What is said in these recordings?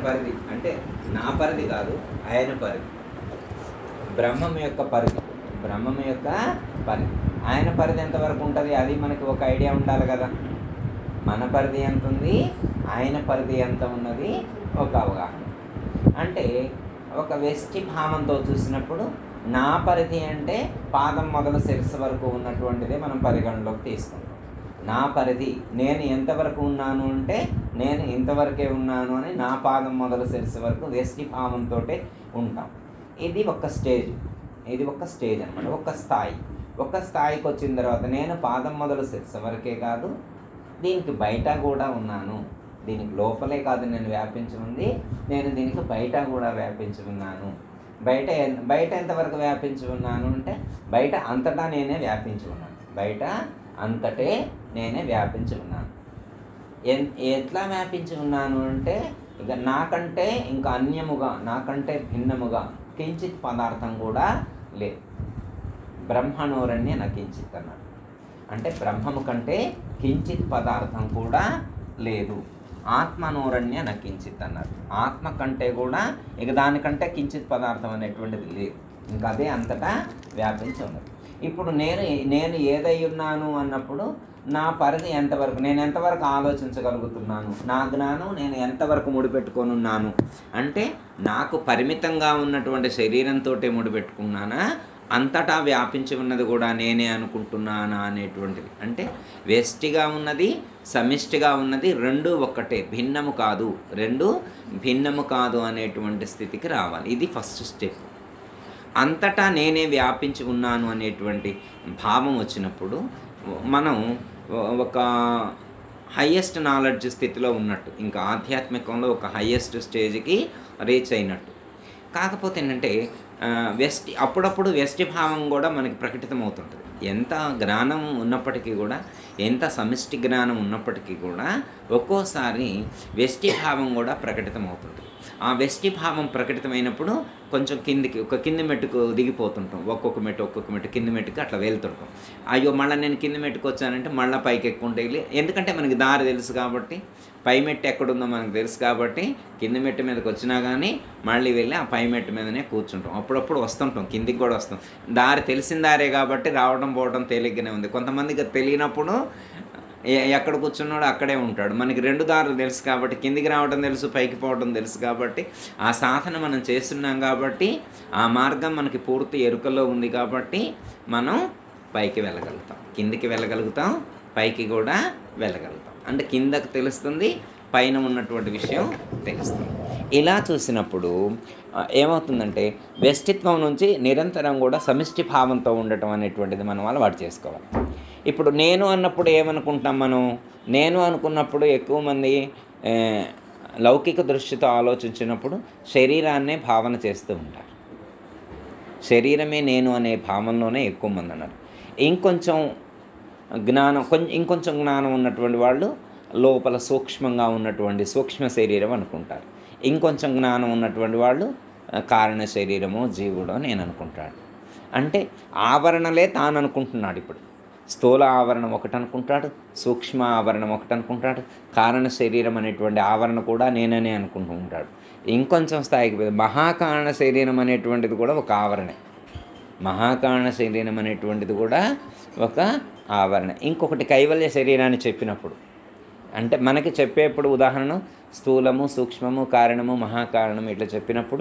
పరిధి అంటే నా పరిధి కాదు ఆయన పరిధి బ్రహ్మం యొక్క పరిధి బ్రహ్మం యొక్క పరిధి ఆయన పరిధి ఎంతవరకు ఉంటుంది అది మనకి ఒక ఐడియా ఉండాలి కదా మన పరిధి ఎంత ఉంది ఆయన పరిధి ఎంత ఉన్నది ఒక అవగాహన అంటే ఒక వెస్టి భావంతో చూసినప్పుడు నా పరిధి అంటే పాదం మొదలు శిరస్సు వరకు ఉన్నటువంటిదే మనం పరిగణలోకి తీసుకుంటాం నా పరిధి నేను ఎంతవరకు ఉన్నాను అంటే నేను ఇంతవరకే ఉన్నాను అని నా పాదం మొదలు శిరస్సు వరకు వెస్టి భావంతో ఉంటాం ఇది ఒక స్టేజ్ ఇది ఒక స్టేజ్ అనమాట ఒక స్థాయి ఒక స్థాయికి వచ్చిన తర్వాత నేను పాదం మొదలు శిరస్సు వరకే కాదు దీనికి బయట కూడా ఉన్నాను దీనికి లోపలే కాదు నేను వ్యాపించి ఉంది నేను దీనికి బయట కూడా వ్యాపించి ఉన్నాను బయట ఎన్- బయట ఎంతవరకు వ్యాపించి ఉన్నాను అంటే బయట అంతటా నేనే వ్యాపించి ఉన్నాను బయట అంతటే నేనే వ్యాపించి ఉన్నాను ఎన్ ఎట్లా వ్యాపించి ఉన్నాను అంటే ఇక నాకంటే ఇంకా అన్యముగా నాకంటే భిన్నముగా కించిత్ పదార్థం కూడా లేదు బ్రహ్మణోరణ్య నకించిత్ అన్నాడు అంటే బ్రహ్మము కంటే కించిత్ పదార్థం కూడా లేదు ఆత్మనోరణ్య నకించిత్ అన్నారు ఆత్మ కంటే కూడా ఇక దానికంటే కించిత్ పదార్థం అనేటువంటిది లేదు ఇంకా అదే అంతటా వ్యాపించి ఉన్నది ఇప్పుడు నేను నేను ఏదై ఉన్నాను అన్నప్పుడు నా పరిధి ఎంతవరకు నేను ఎంతవరకు ఆలోచించగలుగుతున్నాను నా జ్ఞానం నేను ఎంతవరకు ముడిపెట్టుకొని ఉన్నాను అంటే నాకు పరిమితంగా ఉన్నటువంటి శరీరంతో ముడిపెట్టుకున్నానా అంతటా వ్యాపించి ఉన్నది కూడా నేనే అనుకుంటున్నానా అనేటువంటిది అంటే వెస్టిగా ఉన్నది సమిష్టిగా ఉన్నది రెండు ఒక్కటే భిన్నము కాదు రెండు భిన్నము కాదు అనేటువంటి స్థితికి రావాలి ఇది ఫస్ట్ స్టెప్ అంతటా నేనే వ్యాపించి ఉన్నాను అనేటువంటి భావం వచ్చినప్పుడు మనం ఒక హయ్యెస్ట్ నాలెడ్జ్ స్థితిలో ఉన్నట్టు ఇంకా ఆధ్యాత్మికంలో ఒక హయ్యెస్ట్ స్టేజ్కి రీచ్ అయినట్టు కాకపోతే ఏంటంటే ఆ, వెస్టి అప్పుడప్పుడు వెస్టి భావం కూడా మనకి ప్రకటితమవుతుంటుంది ఎంత జ్ఞానం ఉన్నప్పటికీ కూడా ఎంత సమిష్టి జ్ఞానం ఉన్నప్పటికీ కూడా ఒక్కోసారి వెస్టి భావం కూడా ప్రకటితమవుతుంది ఆ వెస్టి భావం ప్రకటితమైనప్పుడు కొంచెం కిందికి ఒక కింది మెట్టుకు దిగిపోతుంటాం ఒక్కొక్క మెట్టు ఒక్కొక్క మెట్టు కింది మెట్టుకి అట్లా వెళ్తుంటాం అయ్యో మళ్ళీ నేను కింది మెట్టుకు వచ్చానంటే మళ్ళీ పైకి ఎక్కుంటే వెళ్ళి ఎందుకంటే మనకి దారి తెలుసు కాబట్టి పై మెట్టు ఎక్కడుందో మనకు తెలుసు కాబట్టి కింది మెట్టు మీదకి వచ్చినా కానీ మళ్ళీ వెళ్ళి ఆ పై మెట్టు మీదనే కూర్చుంటాం అప్పుడప్పుడు వస్తుంటాం కిందికి కూడా వస్తాం దారి తెలిసిన దారే కాబట్టి రావడం పోవడం తేలిగ్గానే ఉంది కొంతమందికి తెలియనప్పుడు ఎ- ఎక్కడ కూర్చున్నాడో అక్కడే ఉంటాడు మనకి రెండు దారులు తెలుసు కాబట్టి కిందికి రావడం తెలుసు పైకి పోవడం తెలుసు కాబట్టి ఆ సాధన మనం చేస్తున్నాం కాబట్టి ఆ మార్గం మనకి పూర్తి ఎరుకలో ఉంది కాబట్టి మనం పైకి వెళ్ళగలుగుతాం కిందికి వెళ్ళగలుగుతాం పైకి కూడా వెళ్ళగలుగుతాం అంటే కిందకు తెలుస్తుంది పైన ఉన్నటువంటి విషయం తెలుస్తుంది ఇలా చూసినప్పుడు ఆ, ఏమవుతుందంటే వ్యష్టిత్వం నుంచి నిరంతరం కూడా సమిష్టి భావంతో ఉండటం అనేటువంటిది మనం అలవాటు చేసుకోవాలి ఇప్పుడు నేను అన్నప్పుడు ఏమనుకుంటాం మనం నేను అనుకున్నప్పుడు ఎక్కువ మంది ఏ, లౌకిక దృష్టితో ఆలోచించినప్పుడు శరీరాన్నే భావన చేస్తూ ఉంటారు శరీరమే నేను అనే భావనలోనే ఎక్కువ మంది అన్నారు ఇంకొంచెం జ్ఞానం కొంచెం ఇంకొంచెం జ్ఞానం ఉన్నటువంటి వాళ్ళు లోపల సూక్ష్మంగా ఉన్నటువంటి సూక్ష్మ శరీరం అనుకుంటారు ఇంకొంచెం జ్ఞానం ఉన్నటువంటి వాళ్ళు ఆ, కారణ శరీరము జీవుడు అని నేను అనుకుంటాడు అంటే ఆవరణలే తాను అనుకుంటున్నాడు ఇప్పుడు స్థూల ఆవరణం ఒకటి అనుకుంటాడు సూక్ష్మ ఆవరణం ఒకటి అనుకుంటాడు కారణ శరీరం అనేటువంటి ఆవరణ కూడా నేననే అనుకుంటూ ఉంటాడు ఇంకొంచెం స్థాయికి పోయి మహాకారణ శరీరం అనేటువంటిది కూడా ఒక ఆవరణే మహాకారణ శరీరం అనేటువంటిది కూడా ఒక ఆవరణ ఇంకొకటి కైవల్య శరీరాన్ని చెప్పినప్పుడు అంటే మనకి చెప్పేప్పుడు ఉదాహరణ స్థూలము సూక్ష్మము కారణము మహాకారణము ఇట్లా చెప్పినప్పుడు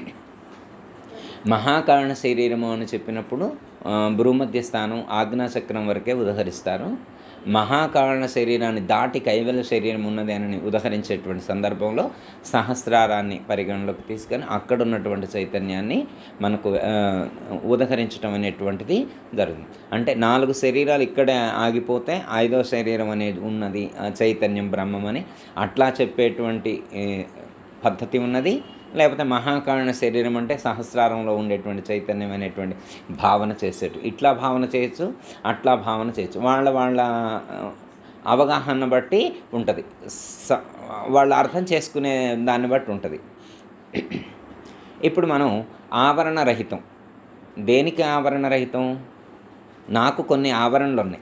మహాకారణ శరీరము అని చెప్పినప్పుడు ఆ, భ్రూమధ్య స్థానం ఆజ్ఞాచక్రం వరకే ఉదహరిస్తారు మహాకారణ శరీరాన్ని దాటి కైవల్య శరీరం ఉన్నది అని ఉదహరించేటువంటి సందర్భంలో సహస్రారాన్ని పరిగణలోకి తీసుకొని అక్కడ ఉన్నటువంటి చైతన్యాన్ని మనకు ఆ, ఉదహరించడం అనేటువంటిది జరుగుతుంది అంటే నాలుగు శరీరాలు ఇక్కడే ఆగిపోతే ఐదో శరీరం అనేది ఉన్నది ఆ చైతన్యం బ్రహ్మం అని అట్లా చెప్పేటువంటి ఏ, పద్ధతి ఉన్నది లేకపోతే మహాకారణ శరీరం అంటే సహస్రారంలో ఉండేటువంటి చైతన్యం అనేటువంటి భావన చేసేటు ఇట్లా భావన చేయొచ్చు అట్లా భావన చేయొచ్చు వాళ్ళ వాళ్ళ ఆ, అవగాహన బట్టి ఉంటుంది స వాళ్ళు అర్థం చేసుకునే దాన్ని బట్టి ఉంటుంది ఇప్పుడు మనం ఆవరణ రహితం దేనికి ఆవరణ రహితం నాకు కొన్ని ఆవరణలు ఉన్నాయి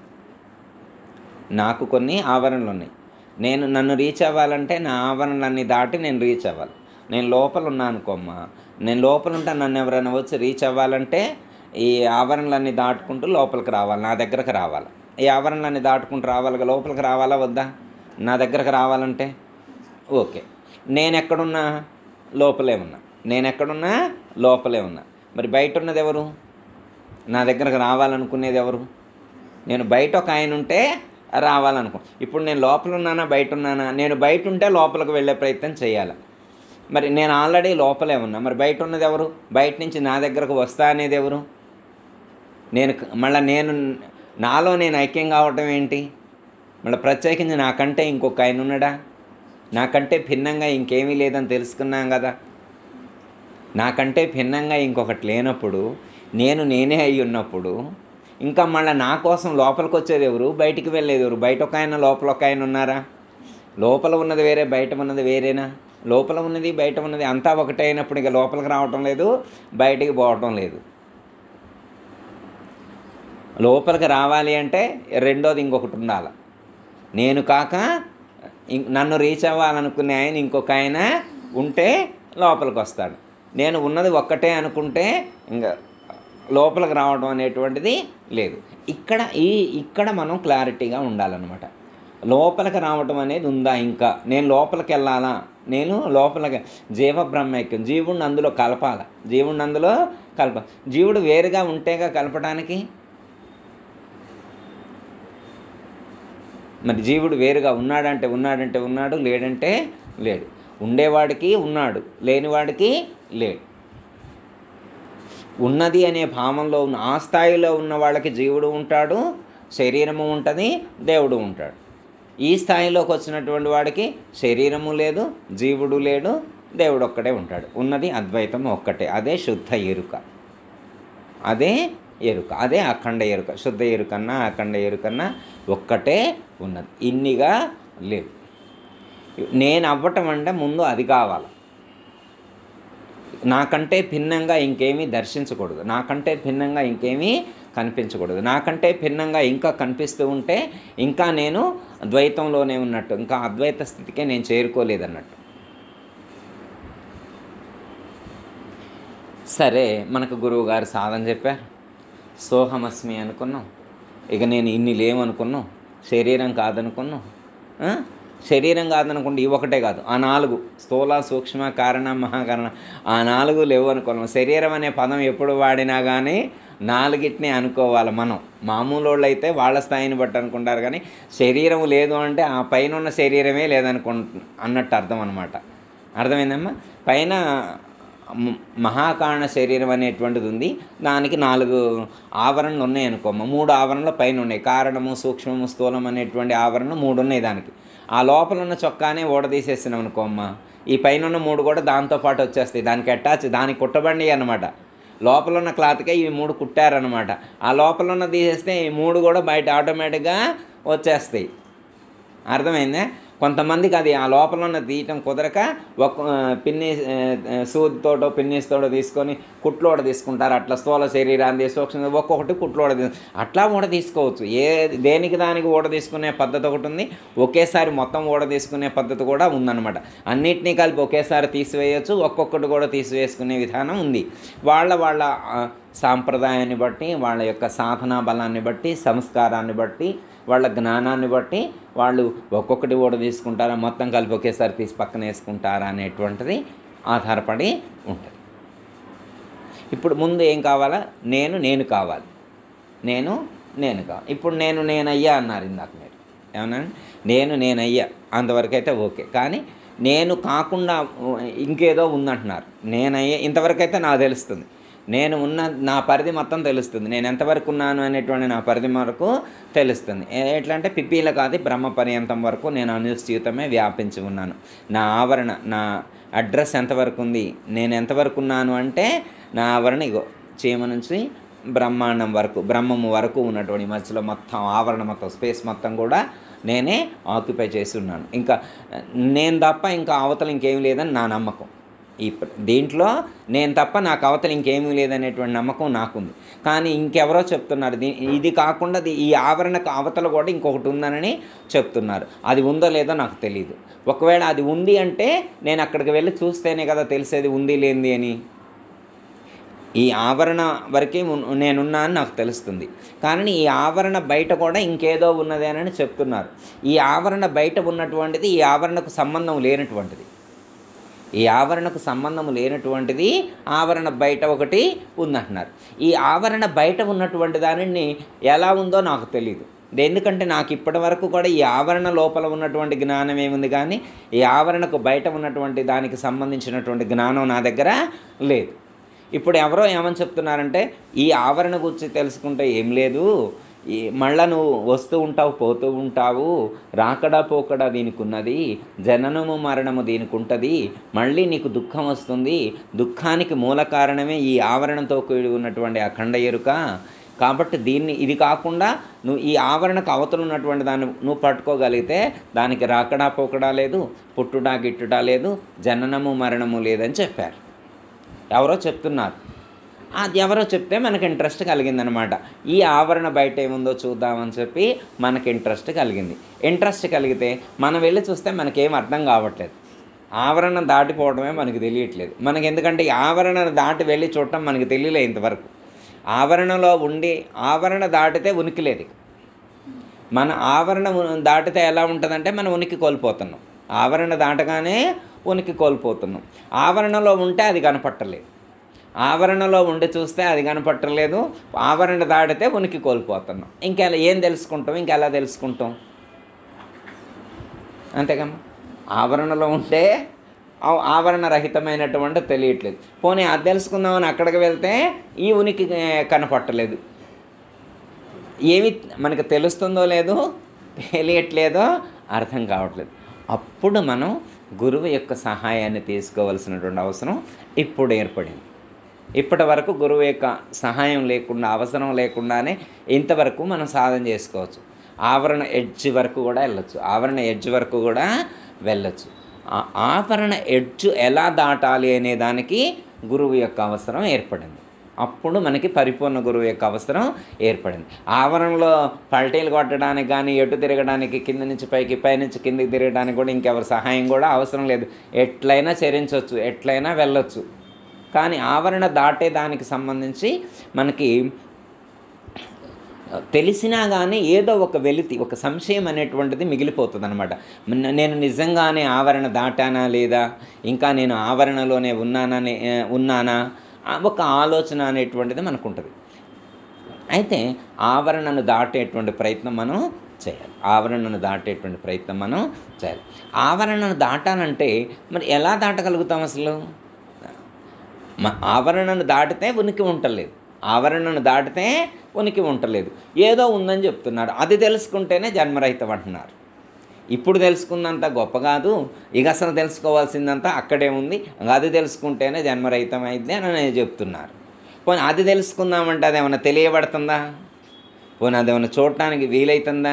నాకు కొన్ని ఆవరణలు ఉన్నాయి నేను నన్ను రీచ్ అవ్వాలంటే నా ఆవరణలన్నీ దాటి నేను రీచ్ అవ్వాలి నేను లోపల ఉన్నా అనుకోమ్మా నేను లోపల ఉంటా నన్ను ఎవరైనా వచ్చి రీచ్ అవ్వాలంటే ఈ ఆవరణలన్నీ దాటుకుంటూ లోపలికి రావాలి నా దగ్గరకు రావాలి ఈ ఆవరణలన్నీ దాటుకుంటూ రావాలి లోపలికి రావాలా వద్దా నా దగ్గరకు రావాలంటే ఓకే నేను ఎక్కడున్నా లోపలే ఉన్నా నేను ఎక్కడున్నా లోపలే ఉన్నా మరి బయట ఉన్నది ఎవరు నా దగ్గరకు రావాలనుకునేది ఎవరు నేను బయట ఒక ఆయన ఉంటే రావాలనుకో ఇప్పుడు నేను లోపల ఉన్నానా బయట ఉన్నానా నేను బయట ఉంటే లోపలికి వెళ్ళే ప్రయత్నం చేయాలి మరి నేను ఆల్రెడీ లోపలే ఉన్నా మరి బయట ఉన్నది ఎవరు బయట నుంచి నా దగ్గరకు వస్తా అనేది ఎవరు నేను మళ్ళీ నేను నాలో నేను ఐక్యం కావటం ఏంటి మళ్ళీ ప్రత్యేకించి నాకంటే ఇంకొక ఆయన ఉన్నాడా నాకంటే భిన్నంగా ఇంకేమీ లేదని తెలుసుకున్నాం కదా నాకంటే భిన్నంగా ఇంకొకటి లేనప్పుడు నేను నేనే అయి ఉన్నప్పుడు ఇంకా మళ్ళీ నా కోసం లోపలికి వచ్చేది ఎవరు బయటికి వెళ్ళేది ఎవరు బయట ఒక ఆయన లోపల ఒక ఆయన ఉన్నారా లోపల ఉన్నది వేరే బయట ఉన్నది వేరేనా లోపల ఉన్నది బయట ఉన్నది అంతా ఒకటే అయినప్పుడు ఇక లోపలికి రావటం లేదు బయటికి పోవటం లేదు లోపలికి రావాలి అంటే రెండోది ఇంకొకటి ఉండాలి నేను కాక ఇం- నన్ను రీచ్ అవ్వాలనుకునే ఆయన ఇంకొక ఆయన ఉంటే లోపలికి వస్తాడు నేను ఉన్నది ఒక్కటే అనుకుంటే ఇంకా లోపలికి రావడం అనేటువంటిది లేదు ఇక్కడ ఈ ఇక్కడ మనం క్లారిటీగా ఉండాలన్నమాట లోపలికి రావటం అనేది ఉందా ఇంకా నేను లోపలికి వెళ్ళాలా నేను లోపలికి జీవ బ్రహ్మైక్యం జీవుడిని అందులో కలపాల జీవుడిని అందులో కలప జీవుడు వేరుగా ఉంటేగా కలపడానికి మరి జీవుడు వేరుగా ఉన్నాడంటే ఉన్నాడంటే ఉన్నాడు లేడంటే లేడు ఉండేవాడికి ఉన్నాడు లేనివాడికి లేడు ఉన్నది అనే భావంలో ఉన్న ఆ స్థాయిలో ఉన్న వాళ్ళకి జీవుడు ఉంటాడు శరీరము ఉంటుంది దేవుడు ఉంటాడు ఈ స్థాయిలోకి వచ్చినటువంటి వాడికి శరీరము లేదు జీవుడు లేడు దేవుడు ఒక్కడే ఉంటాడు ఉన్నది అద్వైతం ఒక్కటే అదే శుద్ధ ఎరుక అదే ఎరుక అదే అఖండ ఎరుక శుద్ధ ఎరుకన్నా అఖండ ఎరుకన్నా ఒక్కటే ఉన్నది ఇన్నిగా లేవు నేను అవ్వటం అంటే ముందు అది కావాలి నాకంటే భిన్నంగా ఇంకేమీ దర్శించకూడదు నాకంటే భిన్నంగా ఇంకేమీ కనిపించకూడదు నాకంటే భిన్నంగా ఇంకా కనిపిస్తూ ఉంటే ఇంకా నేను ద్వైతంలోనే ఉన్నట్టు ఇంకా అద్వైత స్థితికే నేను చేరుకోలేదన్నట్టు సరే మనకు గురువు గారు సాధన చెప్పారు సోహమస్మి అనుకున్నాం ఇక నేను ఇన్ని లేవనుకున్నాం శరీరం కాదనుకున్నాం ఆ? శరీరం కాదనుకుంటే ఇవి ఒకటే కాదు ఆ నాలుగు స్థూల సూక్ష్మ కారణ మహాకారణ ఆ నాలుగు లేవు అనుకున్నాం శరీరం అనే పదం ఎప్పుడు వాడినా కానీ నాలుగిటిని అనుకోవాలి మనం మామూలు వాళ్ళు అయితే వాళ్ళ స్థాయిని బట్టి అనుకుంటారు కానీ శరీరం లేదు అంటే ఆ పైన ఉన్న శరీరమే లేదనుకుంటు అన్నట్టు అర్థం అనమాట అర్థమైందమ్మా పైన మ- మహాకారణ శరీరం అనేటువంటిది ఉంది దానికి నాలుగు ఆవరణలు ఉన్నాయి అనుకోమ్మ మూడు ఆవరణలు పైన ఉన్నాయి కారణము సూక్ష్మము స్థూలం అనేటువంటి ఆవరణలు మూడు ఉన్నాయి దానికి ఆ లోపల ఉన్న చొక్కానే ఓడదీసేసినాం అనుకోమ్మ ఈ పైన ఉన్న మూడు కూడా దాంతో పాటు వచ్చేస్తాయి దానికి అటాచ్ దానికి కుట్టబండి అనమాట లోపల ఉన్న క్లాత్కే ఈ మూడు కుట్టారనమాట ఆ లోపల ఉన్న తీసేస్తే ఈ మూడు కూడా బయట ఆటోమేటిక్గా వచ్చేస్తాయి అర్థమైందా కొంతమందికి అది ఆ లోపల ఉన్న తీయటం కుదరక ఒక పిన్ని సూదితోటో పిన్నిస్తోటో తీసుకొని కుట్లోడ తీసుకుంటారు అట్లా స్థూల శరీరాన్ని సూక్ష్మ ఒక్కొక్కటి కుట్లోడ తీ- అట్లా ఊడ తీసుకోవచ్చు ఏ దేనికి దానికి ఊడ తీసుకునే పద్ధతి ఒకటి ఉంది ఒకేసారి మొత్తం ఊడ తీసుకునే పద్ధతి కూడా ఉందన్నమాట అన్నిటినీ కలిపి ఒకేసారి తీసివేయచ్చు ఒక్కొక్కటి కూడా తీసివేసుకునే విధానం ఉంది వాళ్ళ వాళ్ళ ఆ, సాంప్రదాయాన్ని బట్టి వాళ్ళ యొక్క సాధనా బలాన్ని బట్టి సంస్కారాన్ని బట్టి వాళ్ళ జ్ఞానాన్ని బట్టి వాళ్ళు ఒక్కొక్కటి కూడా తీసుకుంటారా మొత్తం కలిపి ఒకేసారి తీసి పక్కన వేసుకుంటారా అనేటువంటిది ఆధారపడి ఉంటుంది ఇప్పుడు ముందు ఏం కావాలా నేను నేను కావాలి నేను నేను కావాలి ఇప్పుడు నేను నేనయ్యా అన్నారు ఇందాక మీరు ఏమన్నా నేను నేనయ్యా అంతవరకు అయితే ఓకే కానీ నేను కాకుండా ఇంకేదో ఉందంటున్నారు నేనయ్యా ఇంతవరకు అయితే నాకు తెలుస్తుంది నేను ఉన్న నా పరిధి మొత్తం తెలుస్తుంది నేను ఎంతవరకు ఉన్నాను అనేటువంటి నా పరిధి వరకు తెలుస్తుంది ఏ- ఎట్లా అంటే పిప్పీల కాదు బ్రహ్మ పర్యంతం వరకు నేను అనుస్థితమే వ్యాపించి ఉన్నాను నా ఆవరణ నా అడ్రస్ ఎంతవరకు ఉంది నేను ఎంతవరకు ఉన్నాను అంటే నా ఆవరణ ఇగో చీమ నుంచి బ్రహ్మాండం వరకు బ్రహ్మము వరకు ఉన్నటువంటి మధ్యలో మొత్తం ఆవరణ మొత్తం స్పేస్ మొత్తం కూడా నేనే ఆక్యుపై చేసి ఉన్నాను ఇంకా నేను తప్ప ఇంకా అవతల ఇంకేం లేదని నా నమ్మకం ఈ ప్ర- దీంట్లో నేను తప్ప నాకు అవతల ఇంకేమీ లేదనేటువంటి నమ్మకం నాకుంది కానీ ఇంకెవరో చెప్తున్నారు దీ ఇది కాకుండా ది- ఈ ఆవరణకు అవతల కూడా ఇంకొకటి ఉందనని చెప్తున్నారు అది ఉందో లేదో నాకు తెలియదు ఒకవేళ అది ఉంది అంటే నేను అక్కడికి వెళ్ళి చూస్తేనే కదా తెలిసేది ఉంది లేనిది అని ఈ ఆవరణ వరకే ఉన్- నేనున్నా అని నాకు తెలుస్తుంది కానీ ఈ ఆవరణ బయట కూడా ఇంకేదో ఉన్నది అని చెప్తున్నారు ఈ ఆవరణ బయట ఉన్నటువంటిది ఈ ఆవరణకు సంబంధం లేనటువంటిది ఈ ఆవరణకు సంబంధం లేనటువంటిది ఆవరణ బయట ఒకటి ఉందంటున్నారు ఈ ఆవరణ బయట ఉన్నటువంటి దానిని ఎలా ఉందో నాకు తెలియదు ఎందుకంటే నాకు ఇప్పటి వరకు కూడా ఈ ఆవరణ లోపల ఉన్నటువంటి జ్ఞానం ఏముంది కానీ ఈ ఆవరణకు బయట ఉన్నటువంటి దానికి సంబంధించినటువంటి జ్ఞానం నా దగ్గర లేదు ఇప్పుడు ఎవరో ఏమని చెప్తున్నారంటే ఈ ఆవరణ గురించి తెలుసుకుంటే ఏం లేదు ఈ మళ్ళా నువ్వు వస్తూ ఉంటావు పోతూ ఉంటావు రాకడా పోకడా దీనికి ఉన్నది జననము మరణము దీనికి ఉంటుంది మళ్ళీ నీకు దుఃఖం వస్తుంది దుఃఖానికి మూల కారణమే ఈ ఆవరణతో కూడి ఉన్నటువంటి అఖండ ఎరుక కాబట్టి దీన్ని ఇది కాకుండా నువ్వు ఈ ఆవరణకు అవతల ఉన్నటువంటి దాన్ని నువ్వు పట్టుకోగలిగితే దానికి రాకడా పోకడా లేదు పుట్టుడా గిట్టుడా లేదు జననము మరణము లేదని చెప్పారు ఎవరో చెప్తున్నారు అది ఎవరో చెప్తే మనకి ఇంట్రెస్ట్ కలిగిందనమాట ఈ ఆవరణ బయట ఏముందో చూద్దామని చెప్పి మనకి ఇంట్రెస్ట్ కలిగింది ఇంట్రెస్ట్ కలిగితే మనం వెళ్ళి చూస్తే మనకేం అర్థం కావట్లేదు ఆవరణ దాటిపోవడమే మనకి తెలియట్లేదు మనకి ఎందుకంటే ఈ ఆవరణ దాటి వెళ్ళి చూడటం మనకి తెలియలే ఇంతవరకు ఆవరణలో ఉండి ఆవరణ దాటితే ఉనికి లేదు ఇక. మన ఆవరణ ఉ- దాటితే ఎలా ఉంటుందంటే మనం ఉనికి కోల్పోతున్నాం ఆవరణ దాటగానే ఉనికి కోల్పోతున్నాం ఆవరణలో ఉంటే అది కనపట్టలేదు ఆవరణలో ఉండి చూస్తే అది కనపట్టలేదు ఆవరణ దాటితే ఉనికి కోల్పోతున్నాం ఇంకెలా ఏం తెలుసుకుంటాం ఇంకెలా తెలుసుకుంటాం అంతేకమ్మా ఆవరణలో ఉంటే ఆ- ఆవరణ రహితమైనటువంటి తెలియట్లేదు పోనీ అది తెలుసుకుందామని అక్కడికి వెళ్తే ఈ ఉనికి ఏ, కనపట్టలేదు ఏమి మనకు తెలుస్తుందో లేదో తెలియట్లేదో అర్థం కావట్లేదు అప్పుడు మనం గురువు యొక్క సహాయాన్ని తీసుకోవాల్సినటువంటి అవసరం ఇప్పుడు ఏర్పడింది ఇప్పటి వరకు గురువు యొక్క సహాయం లేకుండా అవసరం లేకుండానే ఇంతవరకు మనం సాధన చేసుకోవచ్చు ఆవరణ ఎడ్జ్ వరకు కూడా వెళ్ళొచ్చు ఆవరణ ఎడ్జ్ వరకు కూడా వెళ్ళొచ్చు ఆ ఆవరణ ఎడ్జ్ ఎలా దాటాలి అనే దానికి గురువు యొక్క అవసరం ఏర్పడింది అప్పుడు మనకి పరిపూర్ణ గురువు యొక్క అవసరం ఏర్పడింది ఆవరణలో పల్టీలు కొట్టడానికి కానీ ఎటు తిరగడానికి కింద నుంచి పైకి పై నుంచి కిందికి తిరగడానికి కూడా ఇంకెవరి సహాయం కూడా అవసరం లేదు ఎట్లయినా చరించవచ్చు ఎట్లయినా వెళ్ళొచ్చు కానీ ఆవరణ దాటే దానికి సంబంధించి మనకి తెలిసినా కానీ ఏదో ఒక వెలితి ఒక సంశయం అనేటువంటిది మిగిలిపోతుంది అనమాట నేను నిజంగానే ఆవరణ దాటానా లేదా ఇంకా నేను ఆవరణలోనే ఉన్నానా నే- ఉన్నానా ఆ ఒక ఆలోచన అనేటువంటిది మనకు ఉంటుంది అయితే ఆవరణను దాటేటువంటి ప్రయత్నం మనం చేయాలి ఆవరణను దాటేటువంటి ప్రయత్నం మనం చేయాలి ఆవరణను దాటాలంటే మరి ఎలా దాటగలుగుతాం అసలు మ ఆవరణను దాటితే ఉనికి ఉండలేదు ఆవరణను దాటితే ఉనికి ఉండలేదు ఏదో ఉందని చెప్తున్నారు అది తెలుసుకుంటేనే జన్మరహితం అంటున్నారు ఇప్పుడు తెలుసుకున్నంత గొప్ప కాదు ఇక అసలు తెలుసుకోవాల్సిందంతా అక్కడే ఉంది అది తెలుసుకుంటేనే జన్మరహితం అయింది అని నేను చెప్తున్నారు పోనీ అది తెలుసుకుందామంటే అది ఏమైనా తెలియబడుతుందా పోనీ అది ఏమైనా చూడటానికి వీలవుతుందా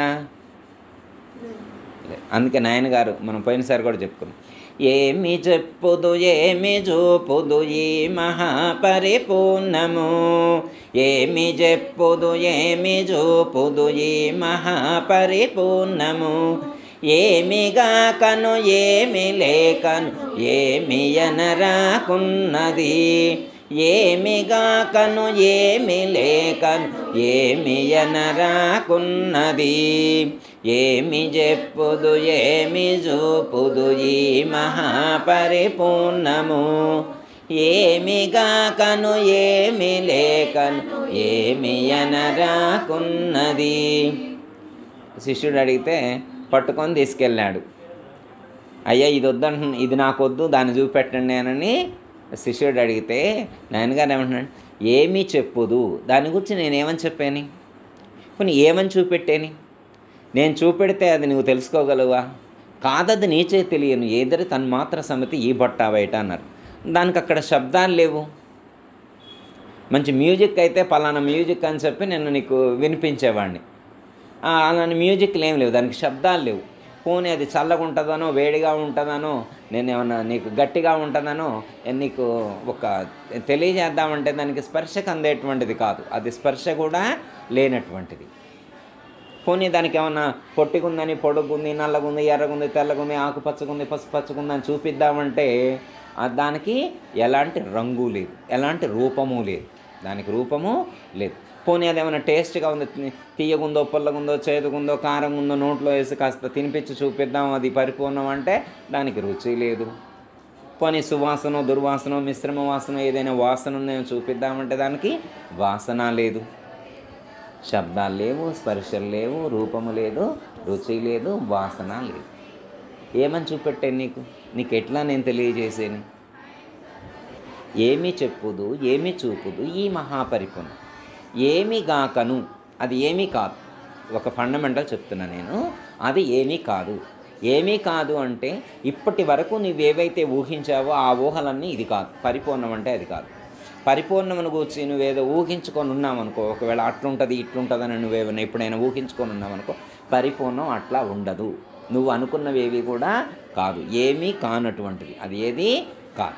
లే. అందుకే నాయన గారు మనం పోయినసారి కూడా చెప్పుకున్నాం ఏమి చెప్పుదు ఏమి చూపుదు ఈ మహాపరిపూర్ణము ఏమి చెప్పుదు ఏమి చూపుదు ఈ మహాపరిపూర్ణము ఏమిగా కను ఏమి లేకను ఏమి ఎనరాకున్నది ఏమిగా కను ఏమి లేకను ఏమి ఎనరాకున్నది ఏమి చెప్పుదు ఏమి చూపుదు ఈ మహాపరిపూర్ణము ఏమిగా కను ఏమి లేకను ఏమి ఎనరాకున్నది శిష్యుడు అడిగితే పట్టుకొని తీసుకెళ్ళాడు అయ్యా ఇది వద్దంటు ఇది నాకు వద్దు దాన్ని చూపెట్టండి అని శిష్యుడు అడిగితే నాయనగారు ఏమంటున్నాడు ఏమీ చెప్పుదు దాని గురించి నేనేమని చెప్పాను కొన్ని ఏమని చూపెట్టేని నేను చూపెడితే అది నువ్వు తెలుసుకోగలవా కాదది నీచే తెలియను ఏదరి తన్మాత్ర సమితి ఈ బట్ట బయట అన్నారు దానికి అక్కడ శబ్దాలు లేవు మంచి మ్యూజిక్ అయితే పలానా మ్యూజిక్ అని చెప్పి నేను నీకు వినిపించేవాడిని ఆ, అలాంటి మ్యూజిక్లు ఏం లేవు దానికి శబ్దాలు లేవు పోనీ అది చల్లగా ఉంటుందనో వేడిగా ఉంటుందనో నేను ఏమన్నా నీకు గట్టిగా ఉంటుందనో నీకు ఒక తెలియజేద్దామంటే దానికి స్పర్శకు అందేటువంటిది కాదు అది స్పర్శ కూడా లేనటువంటిది పోనీ దానికి ఏమన్నా పొట్టిగుందని పొడుగుంది నల్లగుంది ఎర్రగుంది తెల్లగుంది ఆకుపచ్చగుంది పసుపచ్చగుంది అని చూపిద్దామంటే ఆ దానికి ఎలాంటి రంగు లేదు ఎలాంటి రూపము లేదు దానికి రూపము లేదు పోనీ అది ఏమైనా టేస్ట్గా ఉంది తి- తీయగుందో పుల్లగుందో చేదుగుందో కారం ఉందో నోట్లో వేసి కాస్త తినిపించి చూపిద్దాం అది పరిపూర్ణం అంటే దానికి రుచి లేదు పోనీ సువాసన దుర్వాసన మిశ్రమ వాసన ఏదైనా వాసన ఉందేమో చూపిద్దామంటే దానికి వాసన లేదు శబ్దాలు లేవు స్పర్శలు లేవు రూపము లేదు రుచి లేదు వాసన లేదు ఏమని చూపెట్టాను నీకు నీకు ఎట్లా నేను తెలియజేసేది ఏమి చెప్పుదు ఏమి చూపుదు ఈ మహాపరిపూర్ణం ఏమి గాకను అది ఏమీ కాదు ఒక ఫండమెంటల్ చెప్తున్నా నేను అది ఏమీ కాదు ఏమీ కాదు అంటే ఇప్పటి వరకు నువ్వేవైతే ఊహించావో ఆ ఊహలన్నీ ఇది కాదు పరిపూర్ణం అంటే అది కాదు పరిపూర్ణమును కూర్చి నువ్వేదో ఊహించుకొని ఉన్నావనుకో ఒకవేళ అట్లుంటుంది ఇట్లుంటుందని నువ్వేమైనా ఎప్పుడైనా ఊహించుకొని ఉన్నావనుకో పరిపూర్ణం అట్లా ఉండదు నువ్వు అనుకున్నవేవి కూడా కాదు ఏమీ కానటువంటిది అది ఏది కాదు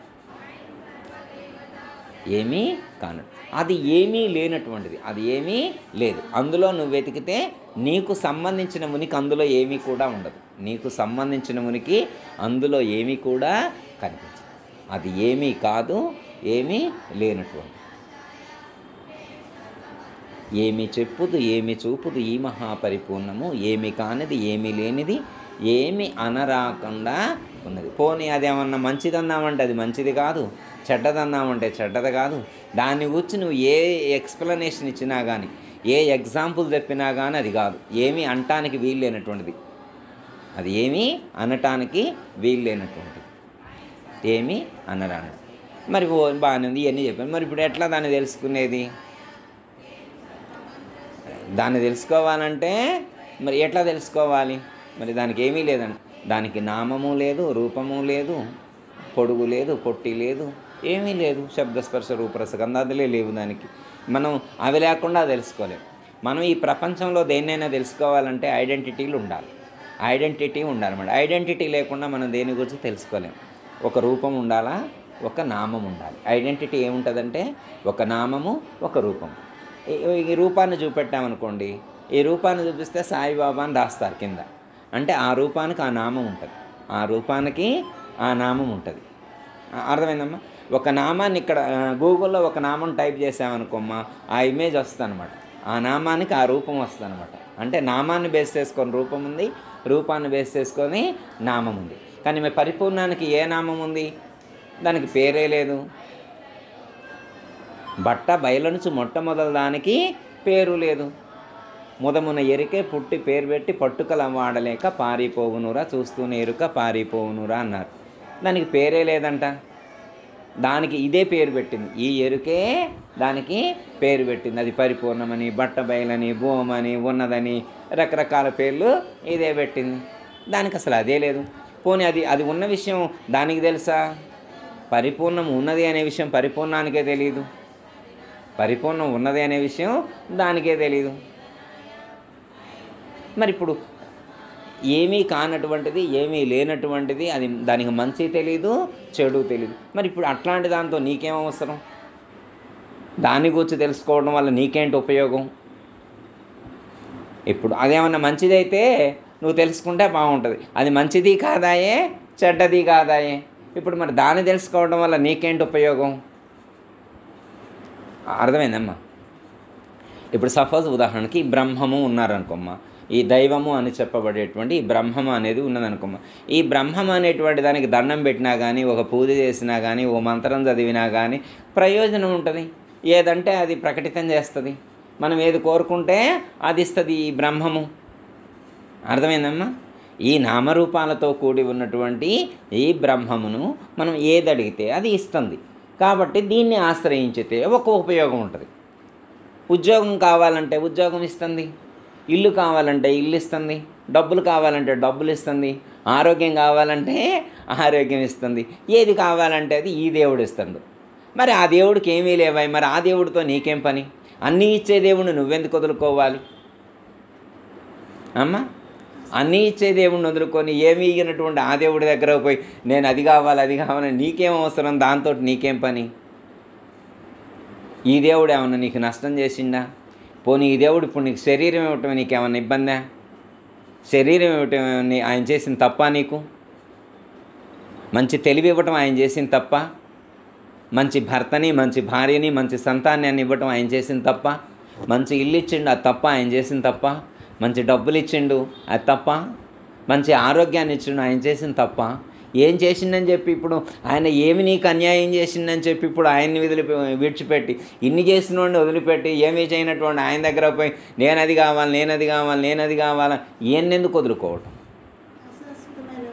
ఏమీ కానట్టు అది ఏమీ లేనటువంటిది అది ఏమీ లేదు అందులో నువ్వు వెతికితే నీకు సంబంధించిన మునికి అందులో ఏమీ కూడా ఉండదు నీకు సంబంధించిన మునికి అందులో ఏమీ కూడా కనిపించదు అది ఏమీ కాదు ఏమీ లేనటువంటి ఏమి చెప్పుదు ఏమి చూపుదు ఈ మహాపరిపూర్ణము ఏమి కానిది ఏమీ లేనిది ఏమి అనరాకుండా ఉన్నది పోనీ అదేమన్నా మంచిదన్నామంటే అది మంచిది కాదు చెడ్డదన్నామంటే చెడ్డది కాదు దాన్ని గురించి నువ్వు ఏ ఎక్స్ప్లెనేషన్ ఇచ్చినా కానీ ఏ ఎగ్జాంపుల్ చెప్పినా కానీ అది కాదు ఏమీ అంటానికి వీలు లేనటువంటిది అది ఏమీ అనటానికి వీలు లేనటువంటిది ఏమీ అనరానిది మరి ఓ బాగానే ఉంది ఇవన్నీ చెప్పాను మరి ఇప్పుడు ఎట్లా దాన్ని తెలుసుకునేది దాన్ని తెలుసుకోవాలంటే మరి ఎట్లా తెలుసుకోవాలి మరి దానికి ఏమీ లేదండి దానికి నామము లేదు రూపము లేదు పొడుగు లేదు పొట్టి లేదు ఏమీ లేదు శబ్దస్పర్శ రూపరస గంధాదులే లేవు దానికి మనం అవి లేకుండా తెలుసుకోలేము మనం ఈ ప్రపంచంలో దేన్నైనా తెలుసుకోవాలంటే ఐడెంటిటీలు ఉండాలి ఐడెంటిటీ ఉండాలన్నమాట ఐడెంటిటీ లేకుండా మనం దేని గురించి తెలుసుకోలేము ఒక రూపం ఉండాలా ఒక నామం ఉండాలి ఐడెంటిటీ ఏముంటుందంటే ఒక నామము ఒక రూపం ఈ- ఈ రూపాన్ని చూపెట్టామనుకోండి ఈ రూపాన్ని చూపిస్తే సాయిబాబా అని రాస్తారు కింద అంటే ఆ రూపానికి ఆ నామం ఉంటుంది ఆ రూపానికి ఆ నామం ఉంటుంది ఆ- అర్థమైందమ్మా ఒక నామాన్ని ఇక్కడ ఆ, గూగుల్లో ఒక నామం టైప్ చేసామనుకోమ్మా ఆ ఇమేజ్ వస్తుంది అనమాట ఆ నామానికి ఆ రూపం వస్తుంది అనమాట అంటే నామాన్ని బేస్ చేసుకొని రూపం ఉంది రూపాన్ని బేస్ చేసుకొని నామం ఉంది కానీ మీ పరిపూర్ణానికి ఏ నామం ఉంది దానికి పేరే లేదు బట్ట బయలునుచు మొట్టమొదటి దానికి పేరు లేదు ముదమున ఎరికే పుట్టి పేరు పెట్టి పట్టుకల వాడలేక పారిపోవునురా చూస్తూనే ఎరుక పారిపోవునురా అన్నారు దానికి పేరే లేదంట దానికి ఇదే పేరు పెట్టింది ఈ ఎరుకే దానికి పేరు పెట్టింది అది పరిపూర్ణమని బట్ట బయలని భూమని ఉన్నదని రకరకాల పేర్లు ఇదే పెట్టింది దానికి అసలు అదే లేదు పోనీ అది అది ఉన్న విషయం దానికి తెలుసా పరిపూర్ణం ఉన్నది అనే విషయం పరిపూర్ణానికే తెలియదు పరిపూర్ణం ఉన్నది అనే విషయం దానికే తెలియదు మరి ఇప్పుడు ఏమీ కానటువంటిది ఏమీ లేనటువంటిది అది దానికి మంచి తెలియదు చెడు తెలియదు మరి ఇప్పుడు అట్లాంటి దాంతో నీకేం అవసరం దాని గురించి తెలుసుకోవడం వల్ల నీకేంటి ఉపయోగం ఇప్పుడు అదేమన్నా మంచిదైతే నువ్వు తెలుసుకుంటే బాగుంటుంది అది మంచిది కాదాయే చెడ్డది కాదాయే ఇప్పుడు మరి దాన్ని తెలుసుకోవడం వల్ల నీకేంటి ఉపయోగం అర్థమైందమ్మా ఇప్పుడు సపోజ్ ఉదాహరణకి బ్రహ్మము ఉన్నారనుకోమ్మా ఈ దైవము అని చెప్పబడేటువంటి ఈ బ్రహ్మము అనేది ఉన్నదనుకోమ్మా ఈ బ్రహ్మం అనేటువంటి దానికి దండం పెట్టినా కానీ ఒక పూజ చేసినా కానీ ఓ మంత్రం చదివినా కానీ ప్రయోజనం ఉంటుంది ఏదంటే అది ప్రకటితం చేస్తుంది మనం ఏది కోరుకుంటే అది ఇస్తుంది ఈ బ్రహ్మము అర్థమైందమ్మా ఈ నామరూపాలతో కూడి ఉన్నటువంటి ఈ బ్రహ్మమును మనం ఏది అడిగితే అది ఇస్తుంది కాబట్టి దీన్ని ఆశ్రయించితే ఒక ఉపయోగం ఉంటుంది ఉద్యోగం కావాలంటే ఉద్యోగం ఇస్తుంది ఇల్లు కావాలంటే ఇల్లు ఇస్తుంది డబ్బులు కావాలంటే డబ్బులు ఇస్తుంది ఆరోగ్యం కావాలంటే ఆరోగ్యం ఇస్తుంది ఏది కావాలంటే అది ఈ దేవుడు ఇస్తుంది మరి ఆ దేవుడికి ఏమీ లేవాయి మరి ఆ దేవుడితో నీకేం పని అన్నీ ఇచ్చే దేవుడిని నువ్వెందుకు వదులుకోవాలి అమ్మా అన్నీ ఇచ్చే దేవుడిని వదులుకొని ఏమి ఇగినటువంటి ఆ దేవుడి దగ్గర పోయి నేను అది కావాలి అది కావాలని నీకేం అవసరం దాంతో నీకేం పని ఈ దేవుడు ఏమన్నా నీకు నష్టం చేసిండా పోనీ ఈ దేవుడు ఇప్పుడు నీకు శరీరం ఇవ్వటం నీకేమన్నా ఇబ్బందా శరీరం ఇవ్వటం నీ- ఆయన చేసిన తప్ప నీకు మంచి తెలివి ఇవ్వటం ఆయన చేసిన తప్ప మంచి భర్తని మంచి భార్యని మంచి సంతానాన్ని ఇవ్వటం ఆయన చేసిన తప్ప మంచి ఇల్లు ఇచ్చిండు అది తప్ప ఆయన చేసిన తప్ప మంచి డబ్బులు ఇచ్చిండు అది తప్ప మంచి ఆరోగ్యాన్ని ఇచ్చిండు ఆయన చేసిన తప్ప ఏం చేసిండని చెప్పి ఇప్పుడు ఆయన ఏమి నీకు అన్యాయం చేసిండని చెప్పి ఇప్పుడు ఆయన్ని వదిలి విడిచిపెట్టి ఇన్ని చేసిన వాడిని వదిలిపెట్టి ఏమీ చేయనటువంటి ఆయన దగ్గర పోయి నేను అది కావాలి నేను అది కావాలి నేను అది కావాలి ఎందుకు వదులుకోవటం అశాశ్వతమైన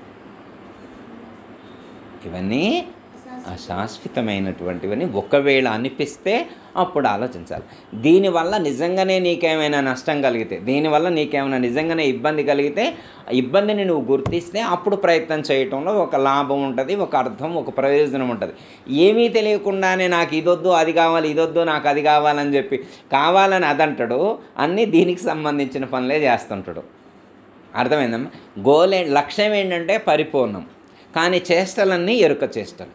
ఇవన్నీ అశాశ్వత అశాశ్వతమైనటువంటివని ఒకవేళ అనిపిస్తే అప్పుడు ఆలోచించాలి దీనివల్ల నిజంగానే నీకేమైనా నష్టం కలిగితే దీనివల్ల నీకేమైనా నిజంగానే ఇబ్బంది కలిగితే ఆ ఇబ్బందిని నువ్వు గుర్తిస్తే అప్పుడు ప్రయత్నం చేయటంలో ఒక లాభం ఉంటుంది ఒక అర్థం ఒక ప్రయోజనం ఉంటుంది ఏమీ తెలియకుండానే నాకు ఇదొద్దు అది కావాలి ఇదొద్దు నాకు అది కావాలని చెప్పి కావాలని అదంటాడు అన్నీ దీనికి సంబంధించిన పనులే చేస్తుంటాడు అర్థమైందమ్మా గోల్ ఏ- లక్ష్యం ఏంటంటే పరిపూర్ణం కానీ చేష్టలన్నీ ఎరుక చేష్టలు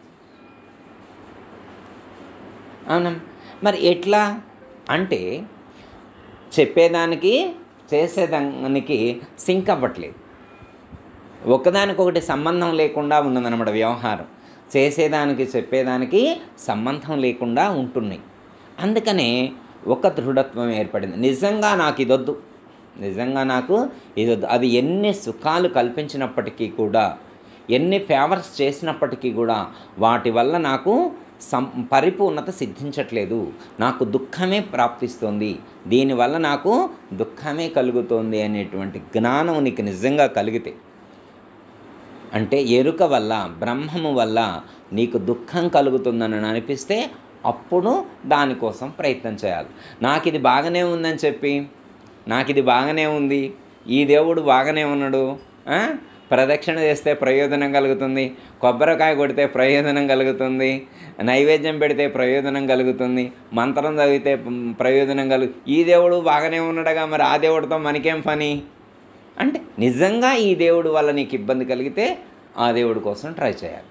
అవునా మరి ఎట్లా అంటే చెప్పేదానికి చేసేదానికి సింక్ అవ్వట్లేదు ఒకదానికొకటి సంబంధం లేకుండా ఉన్నదన్నమాట వ్యవహారం చేసేదానికి చెప్పేదానికి సంబంధం లేకుండా ఉంటున్నాయి అందుకనే ఒక దృఢత్వం ఏర్పడింది నిజంగా నాకు ఇదొద్దు నిజంగా నాకు ఇదొద్దు అది ఎన్ని సుఖాలు కల్పించినప్పటికీ కూడా ఎన్ని ఫేవర్స్ చేసినప్పటికీ కూడా వాటి వల్ల నాకు సం పరిపూర్ణత సిద్ధించట్లేదు నాకు దుఃఖమే ప్రాప్తిస్తుంది దీనివల్ల నాకు దుఃఖమే కలుగుతోంది అనేటువంటి జ్ఞానం నీకు నిజంగా కలిగితే అంటే ఎరుక వల్ల బ్రహ్మము వల్ల నీకు దుఃఖం కలుగుతుందని అనిపిస్తే అప్పుడు దానికోసం ప్రయత్నం చేయాలి నాకు ఇది బాగానే ఉందని చెప్పి నాకు ఇది బాగానే ఉంది ఈ దేవుడు బాగానే ఉన్నాడు ఆ? ప్రదక్షిణ చేస్తే ప్రయోజనం కలుగుతుంది కొబ్బరికాయ కొడితే ప్రయోజనం కలుగుతుంది నైవేద్యం పెడితే ప్రయోజనం కలుగుతుంది మంత్రం చదివితే మ్, ప్రయోజనం కలుగు ఈ దేవుడు బాగానే ఉన్నాడుగా మరి ఆ దేవుడితో మనకేం పని అంటే నిజంగా ఈ దేవుడు వల్ల నీకు ఇబ్బంది కలిగితే ఆ దేవుడి కోసం ట్రై చేయాలి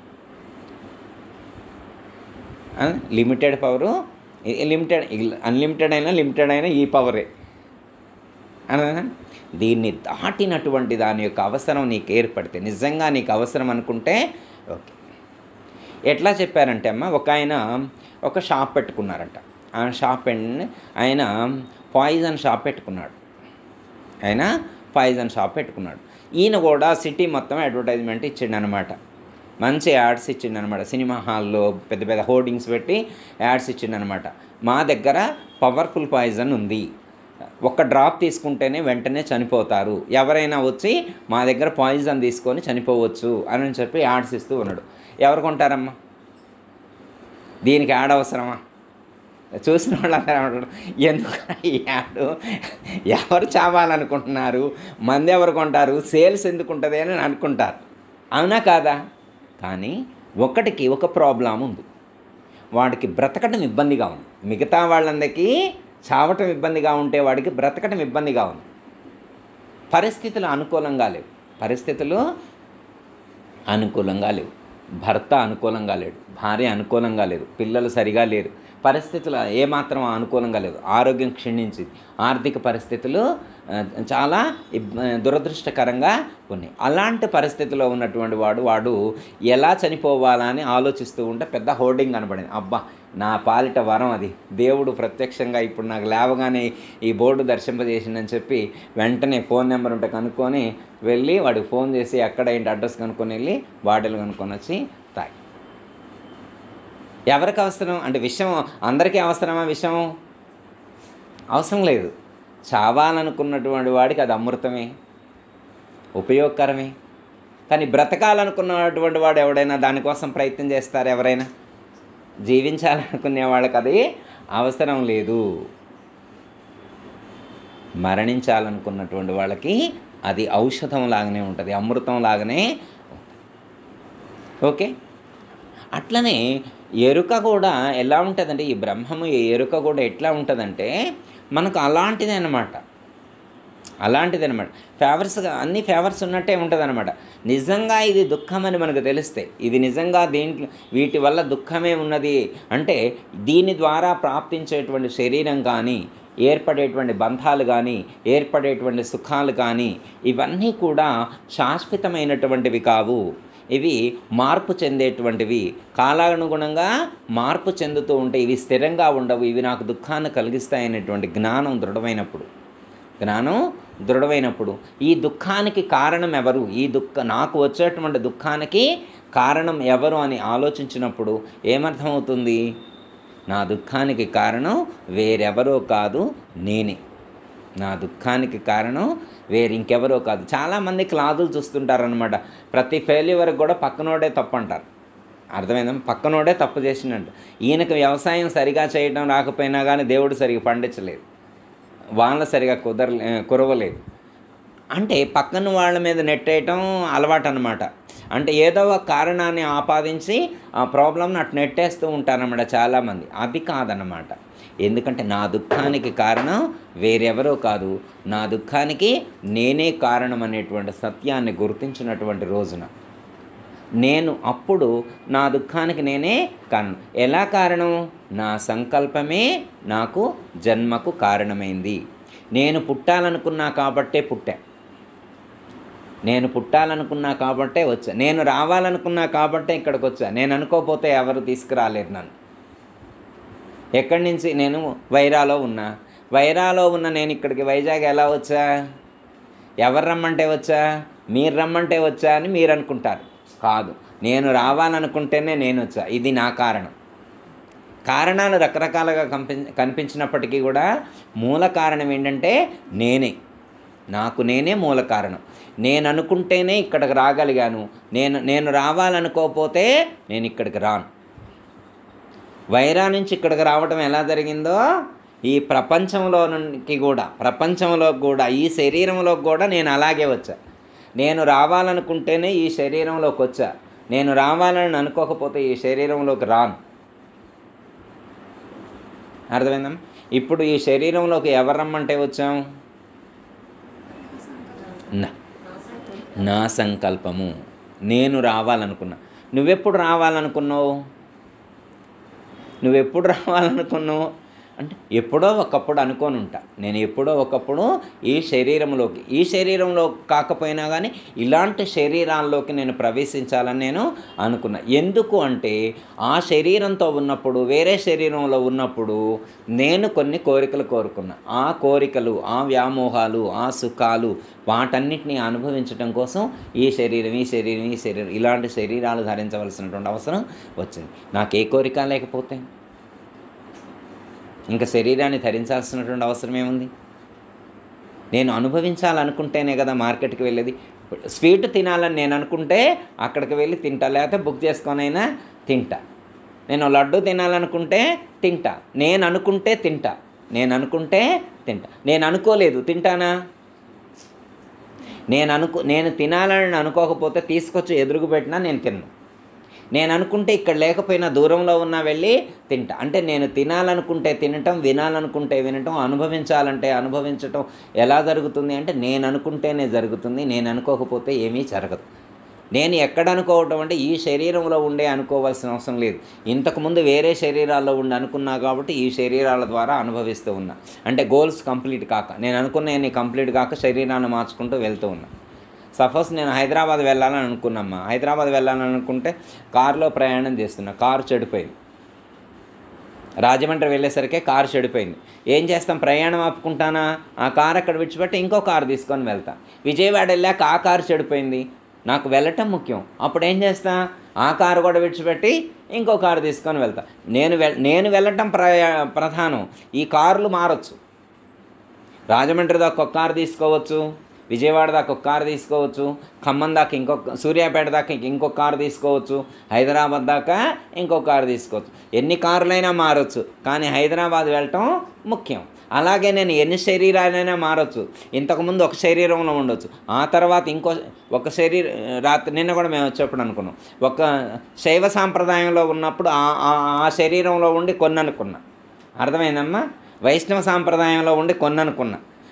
లిమిటెడ్ పవరు లిమిటెడ్ అన్లిమిటెడ్ అయినా లిమిటెడ్ అయినా ఈ పవరే అనగా దీన్ని దాటినటువంటి దాని యొక్క అవసరం నీకు ఏర్పడితే నిజంగా నీకు అవసరం అనుకుంటే ఓకే ఎట్లా చెప్పారంటే అమ్మ ఒక ఆయన ఒక షాప్ పెట్టుకున్నారంట ఆ షాప్ అండ్ ఆయన పాయిజన్ షాప్ పెట్టుకున్నాడు ఆయన పాయిజన్ షాప్ పెట్టుకున్నాడు ఈయన కూడా సిటీ మొత్తం అడ్వర్టైజ్మెంట్ ఇచ్చిండు అనమాట మంచి యాడ్స్ ఇచ్చిండు అనమాట సినిమా హాల్లో పెద్ద పెద్ద హోర్డింగ్స్ పెట్టి యాడ్స్ ఇచ్చిండు అనమాట మా దగ్గర పవర్ఫుల్ పాయిజన్ ఉంది ఒక్క డ్రాప్ తీసుకుంటేనే వెంటనే చనిపోతారు ఎవరైనా వచ్చి మా దగ్గర పాయిజన్ తీసుకొని చనిపోవచ్చు అని చెప్పి యాడ్స్ ఇస్తూ ఉన్నాడు ఎవరు కొంటారమ్మా దీనికి యాడ్ అవసరమా చూసిన వాళ్ళందరూ ఏమంటారు ఎందుకు ఈ యాడ్ ఎవరు చావాలనుకుంటున్నారు మంది ఎవరు కొంటారు సేల్స్ ఎందుకు ఉంటుంది అని అనుకుంటారు అవునా కాదా కానీ ఒకటికి ఒక ప్రాబ్లం ఉంది వాడికి బ్రతకడం ఇబ్బందిగా ఉంది మిగతా వాళ్ళందరికీ చావటం ఇబ్బందిగా ఉంటే వాడికి బ్రతకడం ఇబ్బందిగా ఉంది పరిస్థితులు అనుకూలంగా లేవు పరిస్థితులు అనుకూలంగా లేవు భర్త అనుకూలంగా లేడు భార్య అనుకూలంగా లేదు పిల్లలు సరిగా లేరు పరిస్థితులు ఏమాత్రం అనుకూలంగా లేదు ఆరోగ్యం క్షీణించింది ఆర్థిక పరిస్థితులు ఆ, చాలా ఇబ్- దురదృష్టకరంగా ఉన్నాయి అలాంటి పరిస్థితిలో ఉన్నటువంటి వాడు వాడు ఎలా చనిపోవాలా అని ఆలోచిస్తూ ఉంటే పెద్ద హోర్డింగ్ కనబడింది అబ్బా నా పాలిట వరం అది దేవుడు ప్రత్యక్షంగా ఇప్పుడు నాకు లేవగానే ఈ బోర్డు దర్శింపజేసిందని చెప్పి వెంటనే ఫోన్ నెంబర్ ఉంటే కనుక్కొని వెళ్ళి వాడికి ఫోన్ చేసి ఎక్కడ ఏంటి అడ్రస్ కనుక్కొని వెళ్ళి బాటిల్ కనుక్కొని వచ్చి తాగి ఎవరికి అవసరం అంటే విషయం అందరికీ అవసరమా విషయం అవసరం లేదు చావాలనుకున్నటువంటి వాడికి అది అమృతమే ఉపయోగకరమే కానీ బ్రతకాలనుకున్నటువంటి వాడు ఎవడైనా దానికోసం ప్రయత్నం చేస్తారు ఎవరైనా జీవించాలనుకునే వాళ్ళకి అది అవసరం లేదు మరణించాలనుకున్నటువంటి వాళ్ళకి అది ఔషధం లాగానే ఉంటుంది అమృతం లాగానే ఉంటుంది. ఓకే అట్లనే ఎరుక కూడా ఎలా ఉంటుందంటే ఈ బ్రహ్మము ఈ ఎరుక కూడా ఎట్లా ఉంటుందంటే మనకు అలాంటిదే అన్నమాట అలాంటిది అనమాట ఫేవర్స్ అన్ని ఫేవర్స్ ఉన్నట్టే ఉంటుంది అనమాట నిజంగా ఇది దుఃఖం అని మనకు తెలిస్తే ఇది నిజంగా దీంట్లో వీటి వల్ల దుఃఖమే ఉన్నది అంటే దీని ద్వారా ప్రాప్తించేటువంటి శరీరం కానీ ఏర్పడేటువంటి బంధాలు కానీ ఏర్పడేటువంటి సుఖాలు కానీ ఇవన్నీ కూడా శాశ్వతమైనటువంటివి కావు ఇవి మార్పు చెందేటువంటివి కాలానుగుణంగా మార్పు చెందుతూ ఉంటే ఇవి స్థిరంగా ఉండవు ఇవి నాకు దుఃఖాన్ని కలిగిస్తాయనేటువంటి జ్ఞానం దృఢమైనప్పుడు జ్ఞానం దృఢమైనప్పుడు ఈ దుఃఖానికి కారణం ఎవరు ఈ దుఃఖ నాకు వచ్చేటువంటి దుఃఖానికి కారణం ఎవరు అని ఆలోచించినప్పుడు ఏమర్థమవుతుంది నా దుఃఖానికి కారణం వేరెవరో కాదు నేనే నా దుఃఖానికి కారణం వేరు ఇంకెవరో కాదు చాలామంది క్లాసులు చూస్తుంటారనమాట ప్రతి ఫెయిల్యూర్ కూడా పక్కనోడే తప్పు అంటారు అర్థమైందా పక్కనోడే తప్పు చేసినట్టు ఈయనకు వ్యవసాయం సరిగా చేయడం రాకపోయినా కానీ దేవుడు సరిగా పండించలేదు వాళ్ళ సరిగా కుదరలే కురవలేదు అంటే పక్కన వాళ్ళ మీద నెట్టేయటం అలవాటు అనమాట అంటే ఏదో ఒక కారణాన్ని ఆపాదించి ఆ ప్రాబ్లమ్ని అటు నెట్టేస్తూ ఉంటారన్నమాట చాలామంది అది కాదన్నమాట ఎందుకంటే నా దుఃఖానికి కారణం వేరెవరో కాదు నా దుఃఖానికి నేనే కారణం అనేటువంటి సత్యాన్ని గుర్తించినటువంటి రోజున నేను అప్పుడు నా దుఃఖానికి నేనే కారణం ఎలా కారణం నా సంకల్పమే నాకు జన్మకు కారణమైంది నేను పుట్టాలనుకున్నా కాబట్టే పుట్టా నేను పుట్టాలనుకున్నా కాబట్టే వచ్చా నేను రావాలనుకున్నా కాబట్టే ఇక్కడికి వచ్చా నేను అనుకోకపోతే ఎవరు తీసుకురాలేరు నన్ను ఎక్కడి నుంచి నేను వైరాలో ఉన్నా వైరాలో ఉన్న నేను ఇక్కడికి వైజాగ్ ఎలా వచ్చా ఎవరు రమ్మంటే వచ్చా మీరు రమ్మంటే వచ్చా అని మీరు అనుకుంటారు కాదు నేను రావాలనుకుంటేనే నేను వచ్చా ఇది నా కారణం కారణాలు రకరకాలుగా కంపి కనిపించినప్పటికీ కూడా మూల కారణం ఏంటంటే నేనే నాకు నేనే మూల కారణం నేను అనుకుంటేనే ఇక్కడికి రాగలిగాను నేను నేను రావాలనుకోకపోతే నేను ఇక్కడికి రాను వైరా నుంచి ఇక్కడికి రావడం ఎలా జరిగిందో ఈ ప్రపంచంలోనికి కూడా ప్రపంచంలో కూడా ఈ శరీరంలో కూడా నేను అలాగే వచ్చా నేను రావాలనుకుంటేనే ఈ శరీరంలోకి వచ్చా నేను రావాలని అనుకోకపోతే ఈ శరీరంలోకి రాను అర్థమైందా ఇప్పుడు ఈ శరీరంలోకి ఎవరు రమ్మంటే వచ్చాం నా నా సంకల్పము నేను రావాలనుకున్నా నువ్వెప్పుడు రావాలనుకున్నావు నువ్వెప్పుడు రావాలనుకున్నావు అంటే ఎప్పుడో ఒకప్పుడు అనుకొని ఉంటా నేను ఎప్పుడో ఒకప్పుడు ఈ శరీరంలోకి ఈ శరీరంలో కాకపోయినా కానీ ఇలాంటి శరీరాల్లోకి నేను ప్రవేశించాలని నేను అనుకున్నా ఎందుకు అంటే ఆ శరీరంతో ఉన్నప్పుడు వేరే శరీరంలో ఉన్నప్పుడు నేను కొన్ని కోరికలు కోరుకున్నా ఆ కోరికలు ఆ వ్యామోహాలు ఆ సుఖాలు వాటన్నిటిని అనుభవించడం కోసం ఈ శరీరం ఈ శరీరం ఈ శరీరం ఇలాంటి శరీరాలు ధరించవలసినటువంటి అవసరం వచ్చింది నాకు ఏ కోరిక లేకపోతే ఇంకా శరీరాన్ని ధరించాల్సినటువంటి అవసరం ఏముంది నేను అనుభవించాలనుకుంటేనే కదా మార్కెట్కి వెళ్ళేది స్వీట్ తినాలని నేను అనుకుంటే అక్కడికి వెళ్ళి తింటా లేకపోతే బుక్ చేసుకొనైనా తింటా నేను లడ్డు తినాలనుకుంటే తింటా నేను అనుకుంటే తింటా నేను అనుకుంటే తింటా నేను అనుకోలేదు తింటానా నేను అనుకో నేను తినాలని అనుకోకపోతే తీసుకొచ్చి ఎదురుగు పెట్టినా నేను తిన్ను నేను అనుకుంటే ఇక్కడ లేకపోయినా దూరంలో ఉన్నా వెళ్ళి తింటా అంటే నేను తినాలనుకుంటే తినటం వినాలనుకుంటే వినటం అనుభవించాలంటే అనుభవించటం ఎలా జరుగుతుంది అంటే నేను అనుకుంటేనే జరుగుతుంది నేను అనుకోకపోతే ఏమీ జరగదు నేను ఎక్కడ అనుకోవటం అంటే ఈ శరీరంలో ఉండే అనుకోవాల్సిన అవసరం లేదు ఇంతకుముందు వేరే శరీరాల్లో ఉండి అనుకున్నా కాబట్టి ఈ శరీరాల ద్వారా అనుభవిస్తూ ఉన్నా అంటే గోల్స్ కంప్లీట్ కాక నేను అనుకున్న కంప్లీట్ కాక శరీరాన్ని మార్చుకుంటూ వెళ్తూ ఉన్నా సపోజ్ నేను హైదరాబాద్ వెళ్ళాలని అనుకున్నమ్మా హైదరాబాద్ వెళ్ళాలని అనుకుంటే కారులో ప్రయాణం చేస్తున్నా కారు చెడిపోయింది రాజమండ్రి వెళ్ళేసరికి కారు చెడిపోయింది ఏం చేస్తాం ప్రయాణం ఆపుకుంటానా ఆ కారు అక్కడ విడిచిపెట్టి ఇంకో కారు తీసుకొని వెళ్తా విజయవాడ వెళ్ళాక ఆ కారు చెడిపోయింది నాకు వెళ్ళటం ముఖ్యం అప్పుడు ఏం చేస్తా ఆ కారు కూడా విడిచిపెట్టి ఇంకో కారు తీసుకొని వెళ్తా నేను వె నేను వెళ్ళటం ప్ర ప్రధానం ఈ కార్లు మారచ్చు రాజమండ్రి దాకా ఒక కారు తీసుకోవచ్చు విజయవాడ దాకా ఒక కారు తీసుకోవచ్చు ఖమ్మం దాకా ఇంకొక సూర్యాపేట దాకా ఇంకొక కారు తీసుకోవచ్చు హైదరాబాద్ దాకా ఇంకొక కారు తీసుకోవచ్చు ఎన్ని కార్లైనా మారచ్చు కానీ హైదరాబాద్ వెళ్ళటం ముఖ్యం అలాగే నేను ఎన్ని శరీరాలైనా మారచ్చు ఇంతకుముందు ఒక శరీరంలో ఉండొచ్చు ఆ తర్వాత ఇంకో ఒక శరీర రాత్రి నిన్న కూడా మేము వచ్చేప్పుడు అనుకున్నాం ఒక శైవ సాంప్రదాయంలో ఉన్నప్పుడు ఆ- ఆ- ఆ శరీరంలో ఉండి కొన్ని అనుకున్నా అర్థమైందమ్మా వైష్ణవ సాంప్రదాయంలో ఉండి కొన్ని అనుకున్నా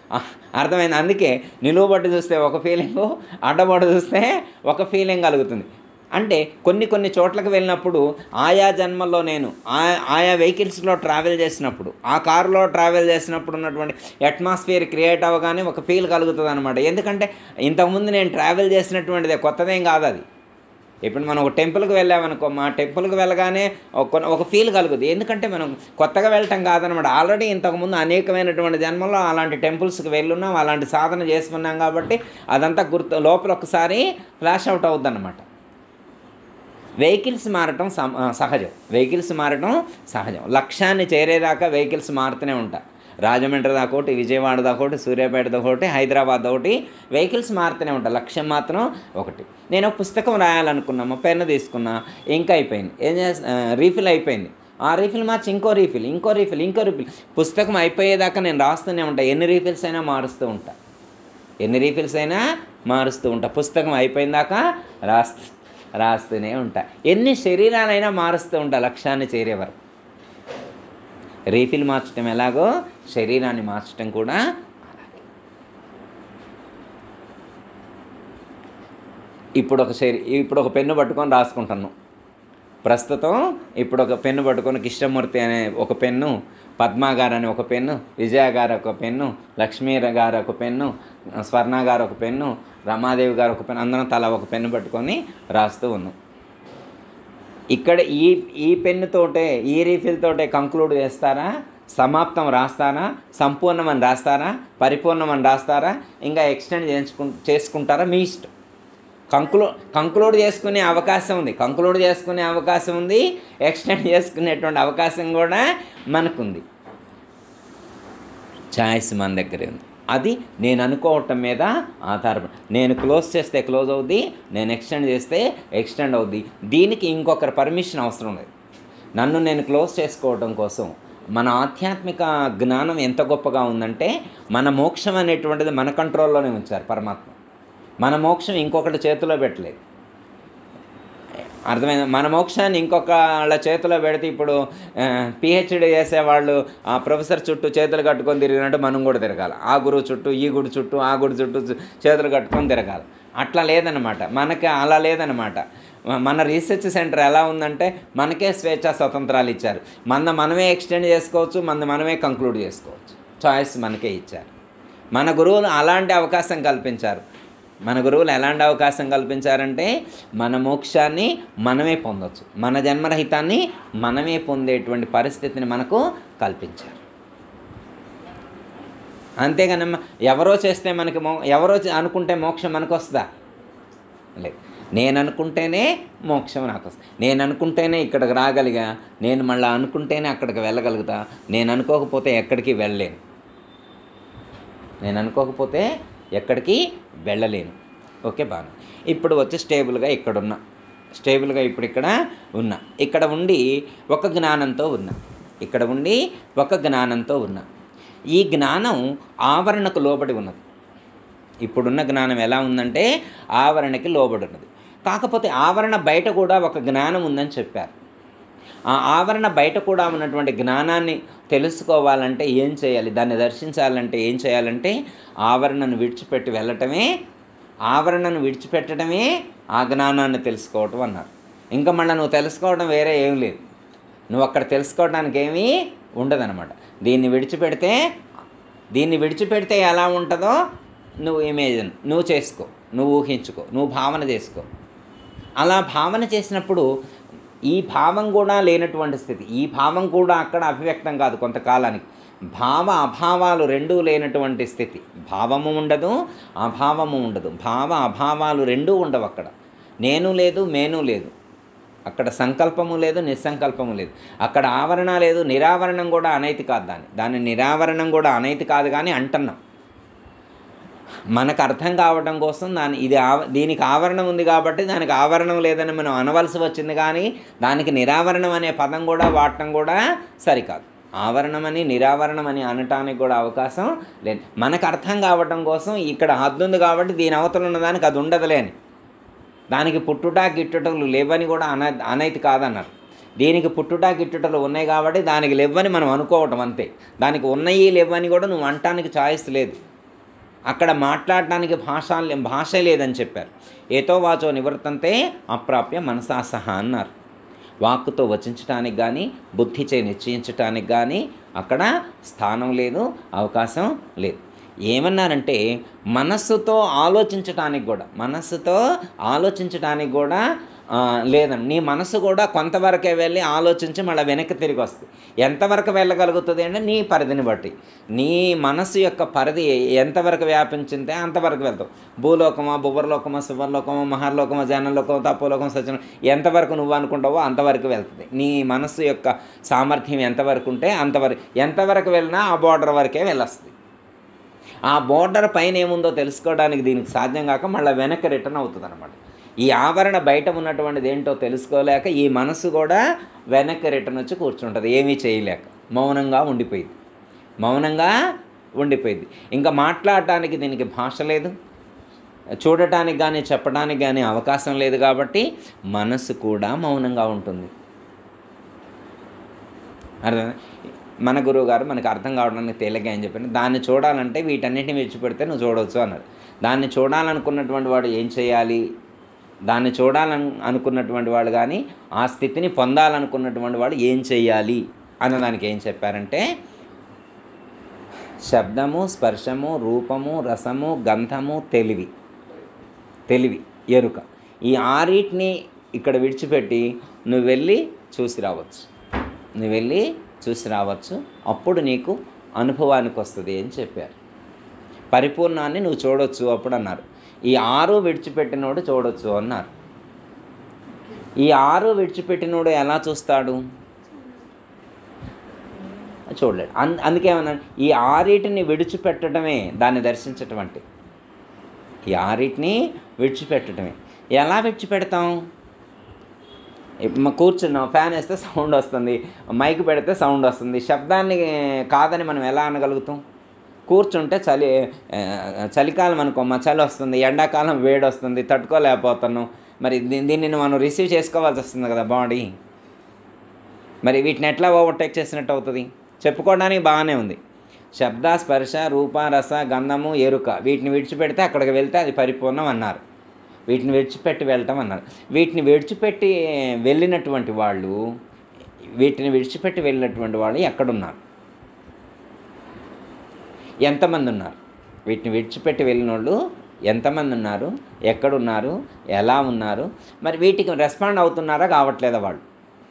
ఆ, అర్థమైంది అందుకే నిలువబట్టి చూస్తే ఒక ఫీలింగు అడ్డబడి చూస్తే ఒక ఫీలింగ్ కలుగుతుంది అంటే కొన్ని కొన్ని చోట్లకు వెళ్ళినప్పుడు ఆయా జన్మల్లో నేను ఆ- ఆయా వెహికల్స్లో ట్రావెల్ చేసినప్పుడు ఆ కారులో ట్రావెల్ చేసినప్పుడు ఉన్నటువంటి అట్మాస్ఫియర్ క్రియేట్ అవ్వగానే ఒక ఫీల్ కలుగుతుంది అనమాట ఎందుకంటే ఇంతకుముందు నేను ట్రావెల్ చేసినటువంటిదే కొత్తదేం కాదు అది ఇప్పుడు మనం ఒక టెంపుల్కి వెళ్ళామనుకో మా టెంపుల్కి వెళ్ళగానే ఒక ఒక ఫీల్ కలుగుతుంది ఎందుకంటే మనం కొత్తగా వెళ్ళటం కాదనమాట ఆల్రెడీ ఇంతకుముందు అనేకమైనటువంటి జన్మల్లో అలాంటి టెంపుల్స్కి వెళ్ళున్నాం అలాంటి సాధన చేసుకున్నాం కాబట్టి అదంతా గుర్తు లోపల ఒకసారి ఫ్లాష్ అవుట్ అవుద్ది అనమాట వెహికల్స్ మారటం సమ- ఆ, సహజం వెహికల్స్ మారటం సహజం లక్ష్యాన్ని చేరేదాకా వెహికల్స్ మారుతూనే ఉంటాయి రాజమండ్రి దాకా ఒకటి విజయవాడ దాకా ఒకటి సూర్యాపేట దాకా ఒకటి హైదరాబాద్ ఒకటి వెహికల్స్ మారుతూనే ఉంటాయి లక్ష్యం మాత్రం ఒకటి నేను ఒక పుస్తకం రాయాలనుకున్నాము పెన్ను తీసుకున్నా ఇంకా అయిపోయింది ఏం చేస్తా రీఫిల్ అయిపోయింది ఆ రీఫిల్ మార్చి ఇంకో రీఫిల్ ఇంకో రీఫిల్ ఇంకో రీఫిల్ పుస్తకం అయిపోయేదాకా నేను రాస్తూనే ఉంటా ఎన్ని రీఫిల్స్ అయినా మారుస్తూ ఉంటా ఎన్ని రీఫిల్స్ అయినా మారుస్తూ ఉంటా పుస్తకం అయిపోయిన దాకా రాస్తూ రాస్తూనే ఉంటా ఎన్ని శరీరాలైనా మారుస్తూ ఉంటా లక్ష్యాన్ని చేరే వరకు రీఫిల్ మార్చడం ఎలాగో శరీరాన్ని మార్చడం కూడా అలాగే ఇప్పుడు ఒక శరీ ఇప్పుడు ఒక పెన్ను పట్టుకొని రాసుకుంటున్నాను ప్రస్తుతం ఇప్పుడు ఒక పెన్ను పట్టుకొని కృష్ణమూర్తి అనే ఒక పెన్ను పద్మ గారు అనే ఒక పెన్ను విజయ గారు ఒక పెన్ను లక్ష్మీ గారు ఒక పెన్ను స్వర్ణ గారు ఒక పెన్ను రమాదేవి గారు ఒక పెన్ను అందరం తల ఒక పెన్ను పట్టుకొని రాస్తూ ఉన్నాం ఇక్కడ ఈ ఈ పెన్నుతోటే ఈ రీఫిల్ తోటే కంక్లూడ్ చేస్తారా సమాప్తం రాస్తారా సంపూర్ణం అని రాస్తారా పరిపూర్ణం అని రాస్తారా ఇంకా ఎక్స్టెండ్ చేసుకు చేసుకుంటారా మీ ఇష్టం కంక్లూ కంక్లూడ్ చేసుకునే అవకాశం ఉంది కంక్లూడ్ చేసుకునే అవకాశం ఉంది ఎక్స్టెండ్ చేసుకునేటువంటి అవకాశం కూడా మనకుంది ఛాయిస్ మన దగ్గరే ఉంది అది నేను అనుకోవటం మీద ఆధారపడి నేను క్లోజ్ చేస్తే క్లోజ్ అవుద్ది నేను ఎక్స్టెండ్ చేస్తే ఎక్స్టెండ్ అవుద్ది దీనికి ఇంకొకరి పర్మిషన్ అవసరం లేదు నన్ను నేను క్లోజ్ చేసుకోవటం కోసం మన ఆధ్యాత్మిక జ్ఞానం ఎంత గొప్పగా ఉందంటే మన మోక్షం అనేటువంటిది మన కంట్రోల్లోనే ఉంచారు పరమాత్మ మన మోక్షం ఇంకొకటి చేతిలో పెట్టలేదు అర్థమైంది మన మోక్షాన్ని ఇంకొకళ్ళ చేతిలో పెడితే ఇప్పుడు పిహెచ్డి చేసేవాళ్ళు ఆ ప్రొఫెసర్ చుట్టూ చేతులు కట్టుకొని తిరిగినట్టు మనం కూడా తిరగాలి ఆ గురువు చుట్టూ ఈ గుడి చుట్టూ ఆ గుడి చుట్టూ చు- చేతులు కట్టుకొని తిరగాలి అట్లా లేదనమాట మనకి అలా లేదనమాట మ- మన రీసెర్చ్ సెంటర్ ఎలా ఉందంటే మనకే స్వేచ్ఛ స్వతంత్రాలు ఇచ్చారు మన మనమే ఎక్స్టెండ్ చేసుకోవచ్చు మన మనమే కంక్లూడ్ చేసుకోవచ్చు చాయిస్ మనకే ఇచ్చారు మన గురువులు అలాంటి అవకాశం కల్పించారు మన గురువులు ఎలాంటి అవకాశం కల్పించారంటే మన మోక్షాన్ని మనమే పొందొచ్చు మన జన్మరహితాన్ని మనమే పొందేటువంటి పరిస్థితిని మనకు కల్పించారు అంతేగానమ్మ ఎవరో చేస్తే మనకి మో ఎవరో చే- అనుకుంటే మోక్షం మనకు వస్తుందా లేదు నేను అనుకుంటేనే మోక్షం నాకు వస్తుంది నేను అనుకుంటేనే ఇక్కడికి రాగలిగా నేను మళ్ళీ అనుకుంటేనే అక్కడికి వెళ్ళగలుగుతా నేను అనుకోకపోతే ఎక్కడికి వెళ్ళలేను నేను అనుకోకపోతే ఎక్కడికి వెళ్ళలేను ఓకే బాగా ఇప్పుడు వచ్చి స్టేబుల్గా ఇక్కడ ఉన్నా స్టేబుల్గా ఇప్పుడు ఇక్కడ ఉన్నా ఇక్కడ ఉండి ఒక జ్ఞానంతో ఉన్నా ఇక్కడ ఉండి ఒక జ్ఞానంతో ఉన్నా ఈ జ్ఞానం ఆవరణకు లోబడి ఉన్నది ఇప్పుడున్న జ్ఞానం ఎలా ఉందంటే ఆవరణకి లోబడి ఉన్నది కాకపోతే ఆవరణ బయట కూడా ఒక జ్ఞానం ఉందని చెప్పారు ఆ ఆవరణ బయట కూడా ఉన్నటువంటి జ్ఞానాన్ని తెలుసుకోవాలంటే ఏం చేయాలి దాన్ని దర్శించాలంటే ఏం చేయాలంటే ఆవరణను విడిచిపెట్టి వెళ్ళటమే ఆవరణను విడిచిపెట్టడమే ఆ జ్ఞానాన్ని తెలుసుకోవటం అన్నారు ఇంకా మళ్ళీ నువ్వు తెలుసుకోవడం వేరే ఏం లేదు నువ్వు అక్కడ తెలుసుకోవడానికి ఏమీ ఉండదన్నమాట దీన్ని విడిచిపెడితే దీన్ని విడిచిపెడితే ఎలా ఉంటుందో నువ్వు ఇమేజిన్ నువ్వు చేసుకో నువ్వు ఊహించుకో నువ్వు భావన చేసుకో అలా భావన చేసినప్పుడు ఈ భావం కూడా లేనటువంటి స్థితి ఈ భావం కూడా అక్కడ అభివ్యక్తం కాదు కొంతకాలానికి భావ అభావాలు రెండూ లేనటువంటి స్థితి భావము ఉండదు అభావము ఉండదు భావ అభావాలు రెండూ ఉండవు అక్కడ నేను లేదు మేను లేదు అక్కడ సంకల్పము లేదు నిస్సంకల్పము లేదు అక్కడ ఆవరణ లేదు నిరావరణం కూడా అనైతి కాదు దాన్ని దాని నిరావరణం కూడా అనైతి కాదు కానీ అంటున్నాం మనకు అర్థం కావడం కోసం దాని ఇది ఆవ దీనికి ఆవరణం ఉంది కాబట్టి దానికి ఆవరణం లేదని మనం అనవలసి వచ్చింది కానీ దానికి నిరావరణం అనే పదం కూడా వాడటం కూడా సరికాదు ఆవరణమని నిరావరణమని అనటానికి కూడా అవకాశం లేదు మనకు అర్థం కావటం కోసం ఇక్కడ హద్దు ఉంది కాబట్టి దీని అవతల ఉన్నదానికి అది ఉండదులేని దానికి పుట్టుట గిట్టుటలు లేవని కూడా అన అనైతి కాదన్నారు దీనికి పుట్టుట గిట్టుటలు ఉన్నాయి కాబట్టి దానికి లేవని మనం అనుకోవటం అంతే దానికి ఉన్నాయి లేవని కూడా నువ్వు అంటానికి చాయిస్ లేదు అక్కడ మాట్లాడటానికి భాష భాష లేదని చెప్పారు ఏతో వాచో నివర్తంతే అప్రాప్య మనసా సహా అన్నారు వాక్కుతో వచించటానికి కానీ బుద్ధిచే నిశ్చయించటానికి కానీ అక్కడ స్థానం లేదు అవకాశం లేదు ఏమన్నారంటే మనస్సుతో ఆలోచించటానికి కూడా మనస్సుతో ఆలోచించటానికి కూడా ఆ, లేదండి నీ మనసు కూడా కొంతవరకే వెళ్ళి ఆలోచించి మళ్ళీ వెనక్కి తిరిగి వస్తుంది ఎంతవరకు వెళ్ళగలుగుతుంది అంటే నీ పరిధిని బట్టి నీ మనసు యొక్క పరిధి ఎంతవరకు వ్యాపించింటే అంతవరకు వెళ్తావు భూలోకమా భువర్లోకమా శివర్లోకమా మహర్లోకమా జనలోకమా తపోలోకమా సజ్జనం ఎంతవరకు నువ్వు అనుకుంటావో అంతవరకు వెళ్తుంది నీ మనసు యొక్క సామర్థ్యం ఎంతవరకు ఉంటే అంతవరకు ఎంతవరకు వెళ్ళినా ఆ బార్డర్ వరకే వెళ్ళొస్తుంది ఆ బోర్డర్ పైన ఏముందో తెలుసుకోవడానికి దీనికి సాధ్యం కాక మళ్ళీ వెనక్కి రిటర్న్ అవుతుంది అనమాట ఈ ఆవరణ బయట ఉన్నటువంటిది ఏంటో తెలుసుకోలేక ఈ మనసు కూడా వెనక్కి రిటర్న్ వచ్చి కూర్చుంటుంది ఏమీ చేయలేక మౌనంగా ఉండిపోయింది మౌనంగా ఉండిపోయింది ఇంకా మాట్లాడటానికి దీనికి భాష లేదు చూడటానికి కానీ చెప్పడానికి కానీ అవకాశం లేదు కాబట్టి మనసు కూడా మౌనంగా ఉంటుంది అర్థం మన గురువు గారు మనకు అర్థం కావడానికి తేలిగ్గా అని చెప్పారు దాన్ని చూడాలంటే వీటన్నిటిని విడిచిపెడితే నువ్వు చూడవచ్చు అన్నారు దాన్ని చూడాలనుకున్నటువంటి వాడు ఏం చేయాలి దాన్ని చూడాలని అనుకున్నటువంటి వాడు కానీ ఆ స్థితిని పొందాలనుకున్నటువంటి వాడు ఏం చేయాలి అన్నదానికి ఏం చెప్పారంటే శబ్దము స్పర్శము రూపము రసము గంధము తెలివి తెలివి ఎరుక ఈ ఆరిటిని ఇక్కడ విడిచిపెట్టి నువ్వు వెళ్ళి చూసి రావచ్చు నువ్వు వెళ్ళి చూసి రావచ్చు అప్పుడు నీకు అనుభవానికి వస్తుంది అని చెప్పారు పరిపూర్ణాన్ని నువ్వు చూడొచ్చు అప్పుడు అన్నారు ఈ ఆరు విడిచిపెట్టినోడు చూడొచ్చు అన్నారు ఈ ఆరు విడిచిపెట్టినోడు ఎలా చూస్తాడు చూడలేడు అన్ అందుకే ఏమన్నాడు ఈ ఆరిటిని విడిచిపెట్టడమే దాన్ని దర్శించటం అంటే ఈ ఆరిటిని విడిచిపెట్టడమే ఎలా విడిచిపెడతాం ఇప్పుడు మ- కూర్చున్నాం ఫ్యాన్ వేస్తే సౌండ్ వస్తుంది మైక్ పెడితే సౌండ్ వస్తుంది శబ్దాన్ని కాదని మనం ఎలా అనగలుగుతాం కూర్చుంటే చలి ఆ, చలికాలం అనుకో మా చలి వస్తుంది ఎండాకాలం వేడి వస్తుంది తట్టుకోలేకపోతున్నాం మరి దీ- దీన్ని మనం రిసీవ్ చేసుకోవాల్సి వస్తుంది కదా బాడీ మరి వీటిని ఎట్లా ఓవర్టేక్ చేసినట్టు అవుతుంది చెప్పుకోవడానికి బాగానే ఉంది శబ్ద స్పర్శ రూప రస గంధము ఎరుక వీటిని విడిచిపెడితే అక్కడికి వెళ్తే అది పరిపూర్ణం అన్నారు వీటిని విడిచిపెట్టి వెళ్ళటం అన్నారు వీటిని విడిచిపెట్టి వెళ్ళినటువంటి వాళ్ళు వీటిని విడిచిపెట్టి వెళ్ళినటువంటి వాళ్ళు ఎక్కడున్నారు ఎంతమంది ఉన్నారు వీటిని విడిచిపెట్టి వెళ్ళిన వాళ్ళు ఎంతమంది ఉన్నారు ఎక్కడున్నారు ఎలా ఉన్నారు మరి వీటికి రెస్పాండ్ అవుతున్నారా కావట్లేదా వాళ్ళు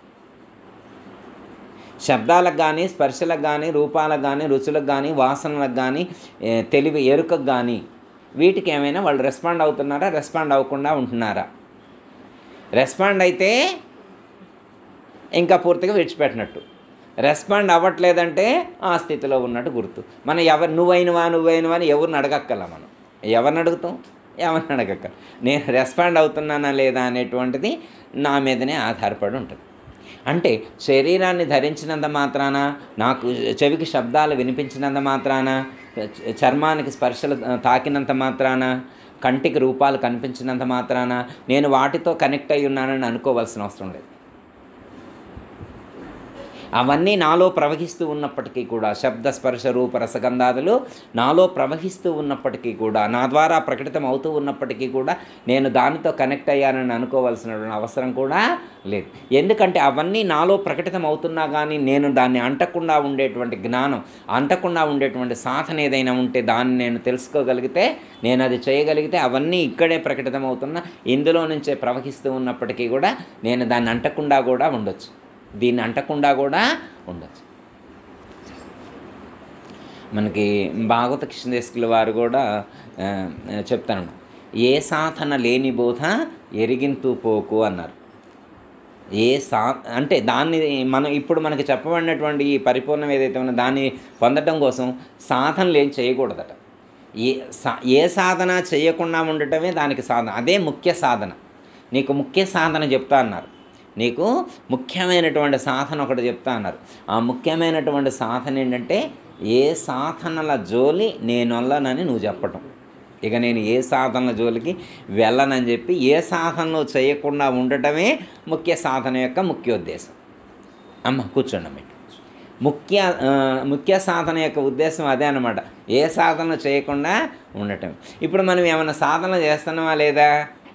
శబ్దాలకు కానీ స్పర్శలకు కానీ రూపాలకు కానీ రుచులకు కానీ వాసనలకు కానీ ఏ, తెలివి ఎరుకకు కానీ వీటికి ఏమైనా వాళ్ళు రెస్పాండ్ అవుతున్నారా రెస్పాండ్ అవ్వకుండా ఉంటున్నారా రెస్పాండ్ అయితే ఇంకా పూర్తిగా విడిచిపెట్టినట్టు రెస్పాండ్ అవ్వట్లేదంటే ఆ స్థితిలో ఉన్నట్టు గుర్తు మనం ఎవరు నువ్వైనవా నువ్వైనవా అని ఎవరిని అడగక్కల మనం ఎవరిని అడుగుతాం ఎవరిని అడగక్కల నేను రెస్పాండ్ అవుతున్నానా లేదా అనేటువంటిది నా మీదనే ఆధారపడి ఉంటుంది అంటే శరీరాన్ని ధరించినంత మాత్రాన నాకు చెవికి శబ్దాలు వినిపించినంత మాత్రాన చ- చర్మానికి స్పర్శలు తాకినంత మాత్రాన కంటికి రూపాలు కనిపించినంత మాత్రాన నేను వాటితో కనెక్ట్ అయి ఉన్నానని అనుకోవాల్సిన అవసరం లేదు అవన్నీ నాలో ప్రవహిస్తూ ఉన్నప్పటికీ కూడా శబ్ద స్పర్శ రూప రసగంధాదులు నాలో ప్రవహిస్తూ ఉన్నప్పటికీ కూడా నా ద్వారా ప్రకటితం అవుతూ ఉన్నప్పటికీ కూడా నేను దానితో కనెక్ట్ అయ్యానని అనుకోవాల్సిన అవసరం కూడా లేదు ఎందుకంటే అవన్నీ నాలో ప్రకటితం అవుతున్నా కానీ నేను దాన్ని అంటకుండా ఉండేటువంటి జ్ఞానం అంటకుండా ఉండేటువంటి సాధన ఏదైనా ఉంటే దాన్ని నేను తెలుసుకోగలిగితే నేను అది చేయగలిగితే అవన్నీ ఇక్కడే ప్రకటితం అవుతున్నా ఇందులో నుంచే ప్రవహిస్తూ ఉన్నప్పటికీ కూడా నేను దాన్ని అంటకుండా కూడా ఉండొచ్చు దీన్ని అంటకుండా కూడా ఉండొచ్చు మనకి భాగవత కృష్ణదేశకుల వారు కూడా ఆ, చెప్తాను ఏ సాధన లేని బోధ ఎరిగింతూ పోకు అన్నారు ఏ సా అంటే దాన్ని మనం ఇప్పుడు మనకి చెప్పబడినటువంటి ఈ పరిపూర్ణం ఏదైతే ఉందో దాన్ని పొందడం కోసం సాధనలు ఏం చేయకూడదట ఏ సా ఏ సాధన చేయకుండా ఉండటమే దానికి సాధన అదే ముఖ్య సాధన నీకు ముఖ్య సాధన చెప్తా అన్నారు నీకు ముఖ్యమైనటువంటి సాధన ఒకటి చెప్తా అన్నారు ఆ ముఖ్యమైనటువంటి సాధన ఏంటంటే ఏ సాధనల జోలి నేను వెళ్ళనని నువ్వు చెప్పటం ఇక నేను ఏ సాధనల జోలికి వెళ్ళనని చెప్పి ఏ సాధనలు చేయకుండా ఉండటమే ముఖ్య సాధన యొక్క ముఖ్య ఉద్దేశం అమ్మ కూర్చోండి మీరు ముఖ్య ఆ, ముఖ్య సాధన యొక్క ఉద్దేశం అదే అనమాట ఏ సాధన చేయకుండా ఉండటం ఇప్పుడు మనం ఏమైనా సాధన చేస్తున్నామా లేదా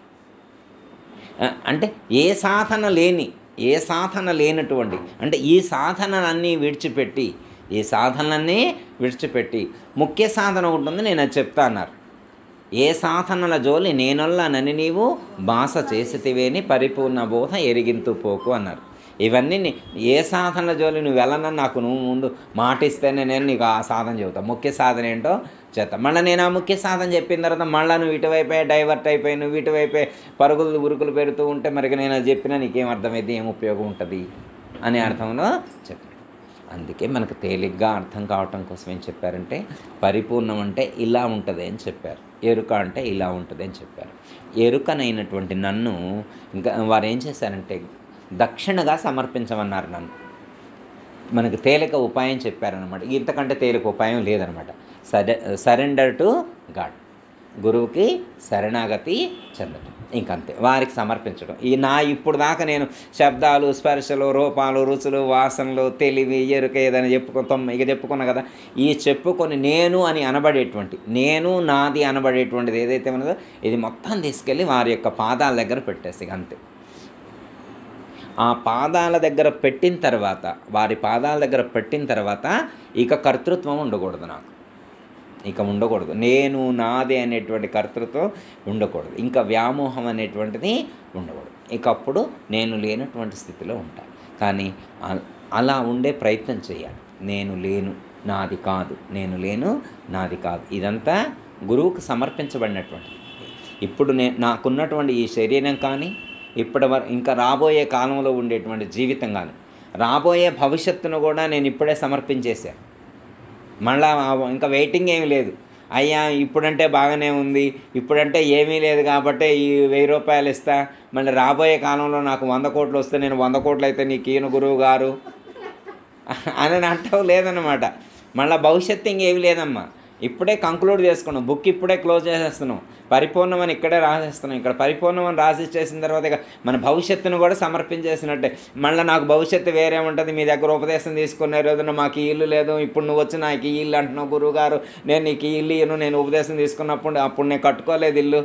ఆ, అంటే ఏ సాధన లేని ఏ సాధన లేనటువంటి అంటే ఈ సాధనలన్నీ విడిచిపెట్టి ఈ సాధనలన్నీ విడిచిపెట్టి ముఖ్య సాధన ఉంటుంది నేను అది చెప్తా అన్నారు ఏ సాధనల జోలి నేనొల్లా నని నీవు బాస చేసితివేని పరిపూర్ణ బోధ ఎరిగింతు పోకు అన్నారు ఇవన్నీ నీ- ఏ సాధనల జోలి నువ్వు వెళ్ళనని నాకు నువ్వు ముందు మాట ఇస్తేనే నేను నీకు ఆ సాధన చెబుతా ముఖ్య సాధన ఏంటో చేస్తా మళ్ళీ నేను ఆ ముఖ్య సాధన చెప్పిన తర్వాత మళ్ళీ నువ్వు ఇటువైపే డైవర్ట్ అయిపోయి నువ్వు ఇటువైపే పరుగులు ఉరుకులు పెడుతూ ఉంటే మరి నేను అది చెప్పినా నీకేం అర్థమైంది ఏం ఉపయోగం ఉంటుంది అనే అర్థంలో చెప్పాడు అందుకే మనకు తేలిగ్గా అర్థం కావటం కోసం ఏం చెప్పారంటే పరిపూర్ణం అంటే ఇలా ఉంటుంది అని చెప్పారు ఎరుక అంటే ఇలా ఉంటుంది అని చెప్పారు ఎరుకనైనటువంటి నన్ను ఇంకా వారు ఏం చేశారంటే దక్షిణగా సమర్పించమన్నారు నన్ను మనకు తేలిక ఉపాయం చెప్పారనమాట ఇంతకంటే తేలిక ఉపాయం లేదనమాట సరె సరెండర్ టు గాడ్ గురువుకి శరణాగతి చెందటం ఇంకంతే వారికి సమర్పించడం ఈ నా ఇప్పుడు దాకా నేను శబ్దాలు స్పర్శలు రూపాలు రుచులు వాసనలు తెలివి ఎరుక ఏదైనా చెప్పుకొని తొమ్మిది ఇక చెప్పుకున్నా కదా ఈ చెప్పుకొని నేను అని అనబడేటువంటి నేను నాది అనబడేటువంటిది ఏదైతే ఉన్నదో ఇది మొత్తం తీసుకెళ్ళి వారి యొక్క పాదాల దగ్గర పెట్టేసి ఇక అంతే ఆ పాదాల దగ్గర పెట్టిన తర్వాత వారి పాదాల దగ్గర పెట్టిన తర్వాత ఇక కర్తృత్వం ఉండకూడదు నాకు ఇక ఉండకూడదు నేను నాదే అనేటువంటి కర్తృత్వం ఉండకూడదు ఇంకా వ్యామోహం అనేటువంటిది ఉండకూడదు ఇక అప్పుడు నేను లేనటువంటి స్థితిలో ఉంటాను కానీ అ- అలా ఉండే ప్రయత్నం చేయాలి నేను లేను నాది కాదు నేను లేను నాది కాదు ఇదంతా గురువుకు సమర్పించబడినటువంటిది ఇప్పుడు నే నాకున్నటువంటి ఈ శరీరం కానీ ఇప్పటి వరకు ఇంకా రాబోయే కాలంలో ఉండేటువంటి జీవితం కానీ రాబోయే భవిష్యత్తును కూడా నేను ఇప్పుడే సమర్పించేశాను మళ్ళా ఆ- ఇంకా వెయిటింగ్ ఏమీ లేదు అయ్యా ఇప్పుడంటే బాగానే ఉంది ఇప్పుడంటే ఏమీ లేదు కాబట్టి ఈ వెయ్యి రూపాయలు ఇస్తా మళ్ళీ రాబోయే కాలంలో నాకు వంద కోట్లు వస్తే నేను వంద కోట్లు అయితే నీకు ఈయన గురువు గారు అని అంటావు లేదన్నమాట మళ్ళీ భవిష్యత్తు ఇంకేమి లేదమ్మా ఇప్పుడే కంక్లూడ్ చేసుకున్నాం బుక్ ఇప్పుడే క్లోజ్ చేసేస్తున్నాం పరిపూర్ణం అని ఇక్కడే రాసేస్తున్నాం ఇక్కడ పరిపూర్ణం అని రాసి చేసిన తర్వాత ఇక మన భవిష్యత్తును కూడా సమర్పించేసినట్టే మళ్ళీ నాకు భవిష్యత్తు వేరే ఉంటుంది మీ దగ్గర ఉపదేశం తీసుకునే రోజున మాకు ఈ ఇల్లు లేదు ఇప్పుడు నువ్వు వచ్చి నాకు ఈ ఇల్లు అంటున్నావు గురువు గారు నేను నీకు ఈ ఇల్లు ఇయ్యను నేను ఉపదేశం తీసుకున్నప్పుడు అప్పుడు నేను కట్టుకోలేదు ఇల్లు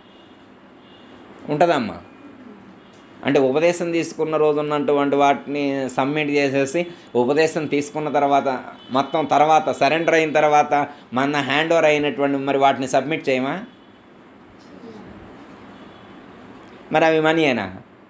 ఉంటుందమ్మా అంటే ఉపదేశం తీసుకున్న రోజు ఉన్నటువంటి వాటిని సబ్మిట్ చేసేసి ఉపదేశం తీసుకున్న తర్వాత మొత్తం తర్వాత సరెండర్ అయిన తర్వాత మన హ్యాండ్ ఓవర్ అయినటువంటి మరి వాటిని సబ్మిట్ చేయమా మరి అవి మనీయేనా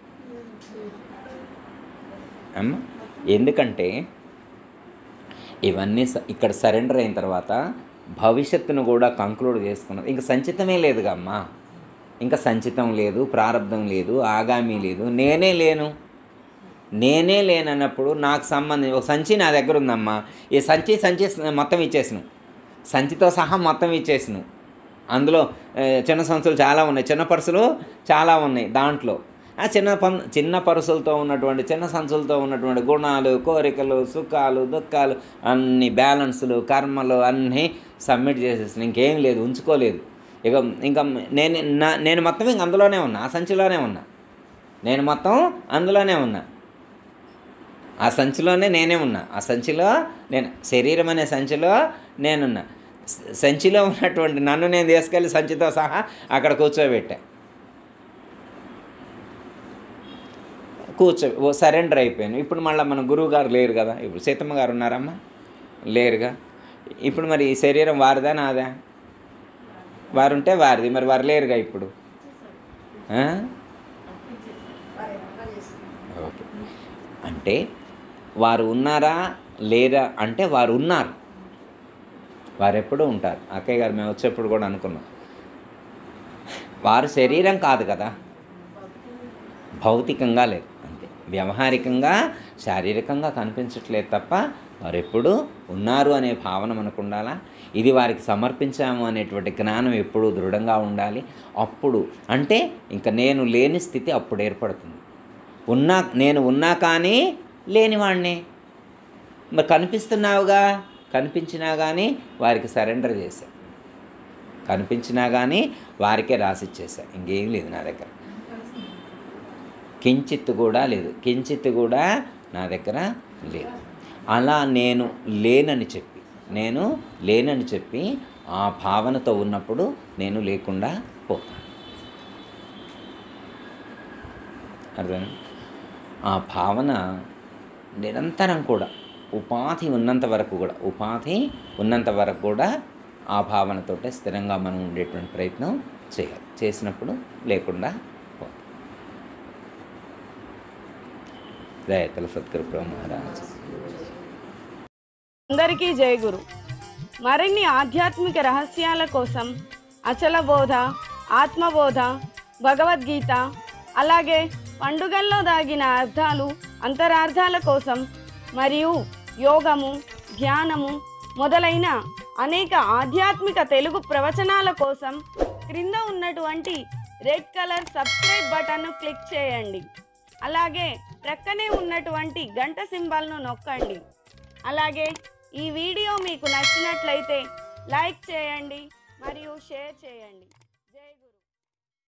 అమ్మ ఎందుకంటే ఇవన్నీ స- ఇక్కడ సరెండర్ అయిన తర్వాత భవిష్యత్తును కూడా కంక్లూడ్ చేసుకున్నది ఇంకా సంచితమే లేదుగా అమ్మా ఇంకా సంచితం లేదు ప్రారంధం లేదు ఆగామి లేదు నేనే లేను నేనే లేనన్నప్పుడు నాకు సంబంధించి ఒక సంచి నా దగ్గర ఉందమ్మా ఈ సంచి సంచి మొత్తం ఇచ్చేసిను సంచితో సహా మొత్తం ఇచ్చేసిను అందులో ఏ, చిన్న సంచులు చాలా ఉన్నాయి చిన్న పర్సులు చాలా ఉన్నాయి దాంట్లో ఆ చిన్న పన్ చిన్న పరుసులతో ఉన్నటువంటి చిన్న సంచులతో ఉన్నటువంటి గుణాలు కోరికలు సుఖాలు దుఃఖాలు అన్ని బ్యాలెన్స్లు కర్మలు అన్నీ సబ్మిట్ చేసేసిన ఇంకేం లేదు ఉంచుకోలేదు ఇక ఇంకా నేను నా నేను మొత్తం ఇంక అందులోనే ఉన్నా ఆ సంచిలోనే ఉన్నా నేను మొత్తం అందులోనే ఉన్నా ఆ సంచిలోనే నేనే ఉన్నా ఆ సంచిలో నేను శరీరం అనే సంచిలో నేనున్నా స- సంచిలో ఉన్నటువంటి నన్ను నేను తీసుకెళ్ళి సంచితో సహా అక్కడ కూర్చోబెట్టా కూర్చో ఓ సరెండర్ అయిపోయాను ఇప్పుడు మళ్ళీ మన గురువు గారు లేరు కదా ఇప్పుడు సీతమ్మ గారు ఉన్నారమ్మా లేరుగా ఇప్పుడు మరి ఈ శరీరం వారిదా నాదా వారుంటే వారిది మరి వారు లేరుగా ఇప్పుడు ఆ? ఓకే అంటే వారు ఉన్నారా లేరా అంటే వారు ఉన్నారు వారు ఎప్పుడూ ఉంటారు అక్కయ్య గారు మేము వచ్చేప్పుడు కూడా అనుకున్నాం వారు శరీరం కాదు కదా భౌతికంగా లేదు అంతే వ్యవహారికంగా శారీరకంగా కనిపించట్లేదు తప్ప వారు ఎప్పుడు ఉన్నారు అనే భావన మనకు ఉండాలా ఇది వారికి సమర్పించాము అనేటువంటి జ్ఞానం ఎప్పుడూ దృఢంగా ఉండాలి అప్పుడు అంటే ఇంకా నేను లేని స్థితి అప్పుడు ఏర్పడుతుంది ఉన్నా నేను ఉన్నా కానీ లేనివాడిని మరి కనిపిస్తున్నావుగా కనిపించినా కానీ వారికి సరెండర్ చేశా కనిపించినా కానీ వారికే రాసిచ్చేసా ఇంకేం లేదు నా దగ్గర కించిత్ కూడా లేదు కించిత్ కూడా నా దగ్గర లేదు అలా నేను లేనని చెప్పి నేను లేనని చెప్పి ఆ భావనతో ఉన్నప్పుడు నేను లేకుండా పోతాను అర్థం ఆ భావన నిరంతరం కూడా ఉపాధి ఉన్నంత వరకు కూడా ఉపాధి ఉన్నంత వరకు కూడా ఆ భావనతోటే స్థిరంగా మనం ఉండేటువంటి ప్రయత్నం చేయాలి చేసినప్పుడు లేకుండా పోతాం దయతల సద్గురు ప్రభు మహారాజ్ అందరికీ జయగురు మరిన్ని ఆధ్యాత్మిక రహస్యాల కోసం అచల బోధ ఆత్మబోధ భగవద్గీత అలాగే పండుగల్లో దాగిన అర్థాలు అంతరార్థాల కోసం మరియు యోగము ధ్యానము మొదలైన అనేక ఆధ్యాత్మిక తెలుగు ప్రవచనాల కోసం క్రింద ఉన్నటువంటి రెడ్ కలర్ సబ్స్క్రైబ్ బటన్ను క్లిక్ చేయండి అలాగే ప్రక్కనే ఉన్నటువంటి గంట సింబల్ను నొక్కండి అలాగే ఈ వీడియో మీకు నచ్చినట్లయితే లైక్ చేయండి మరియు షేర్ చేయండి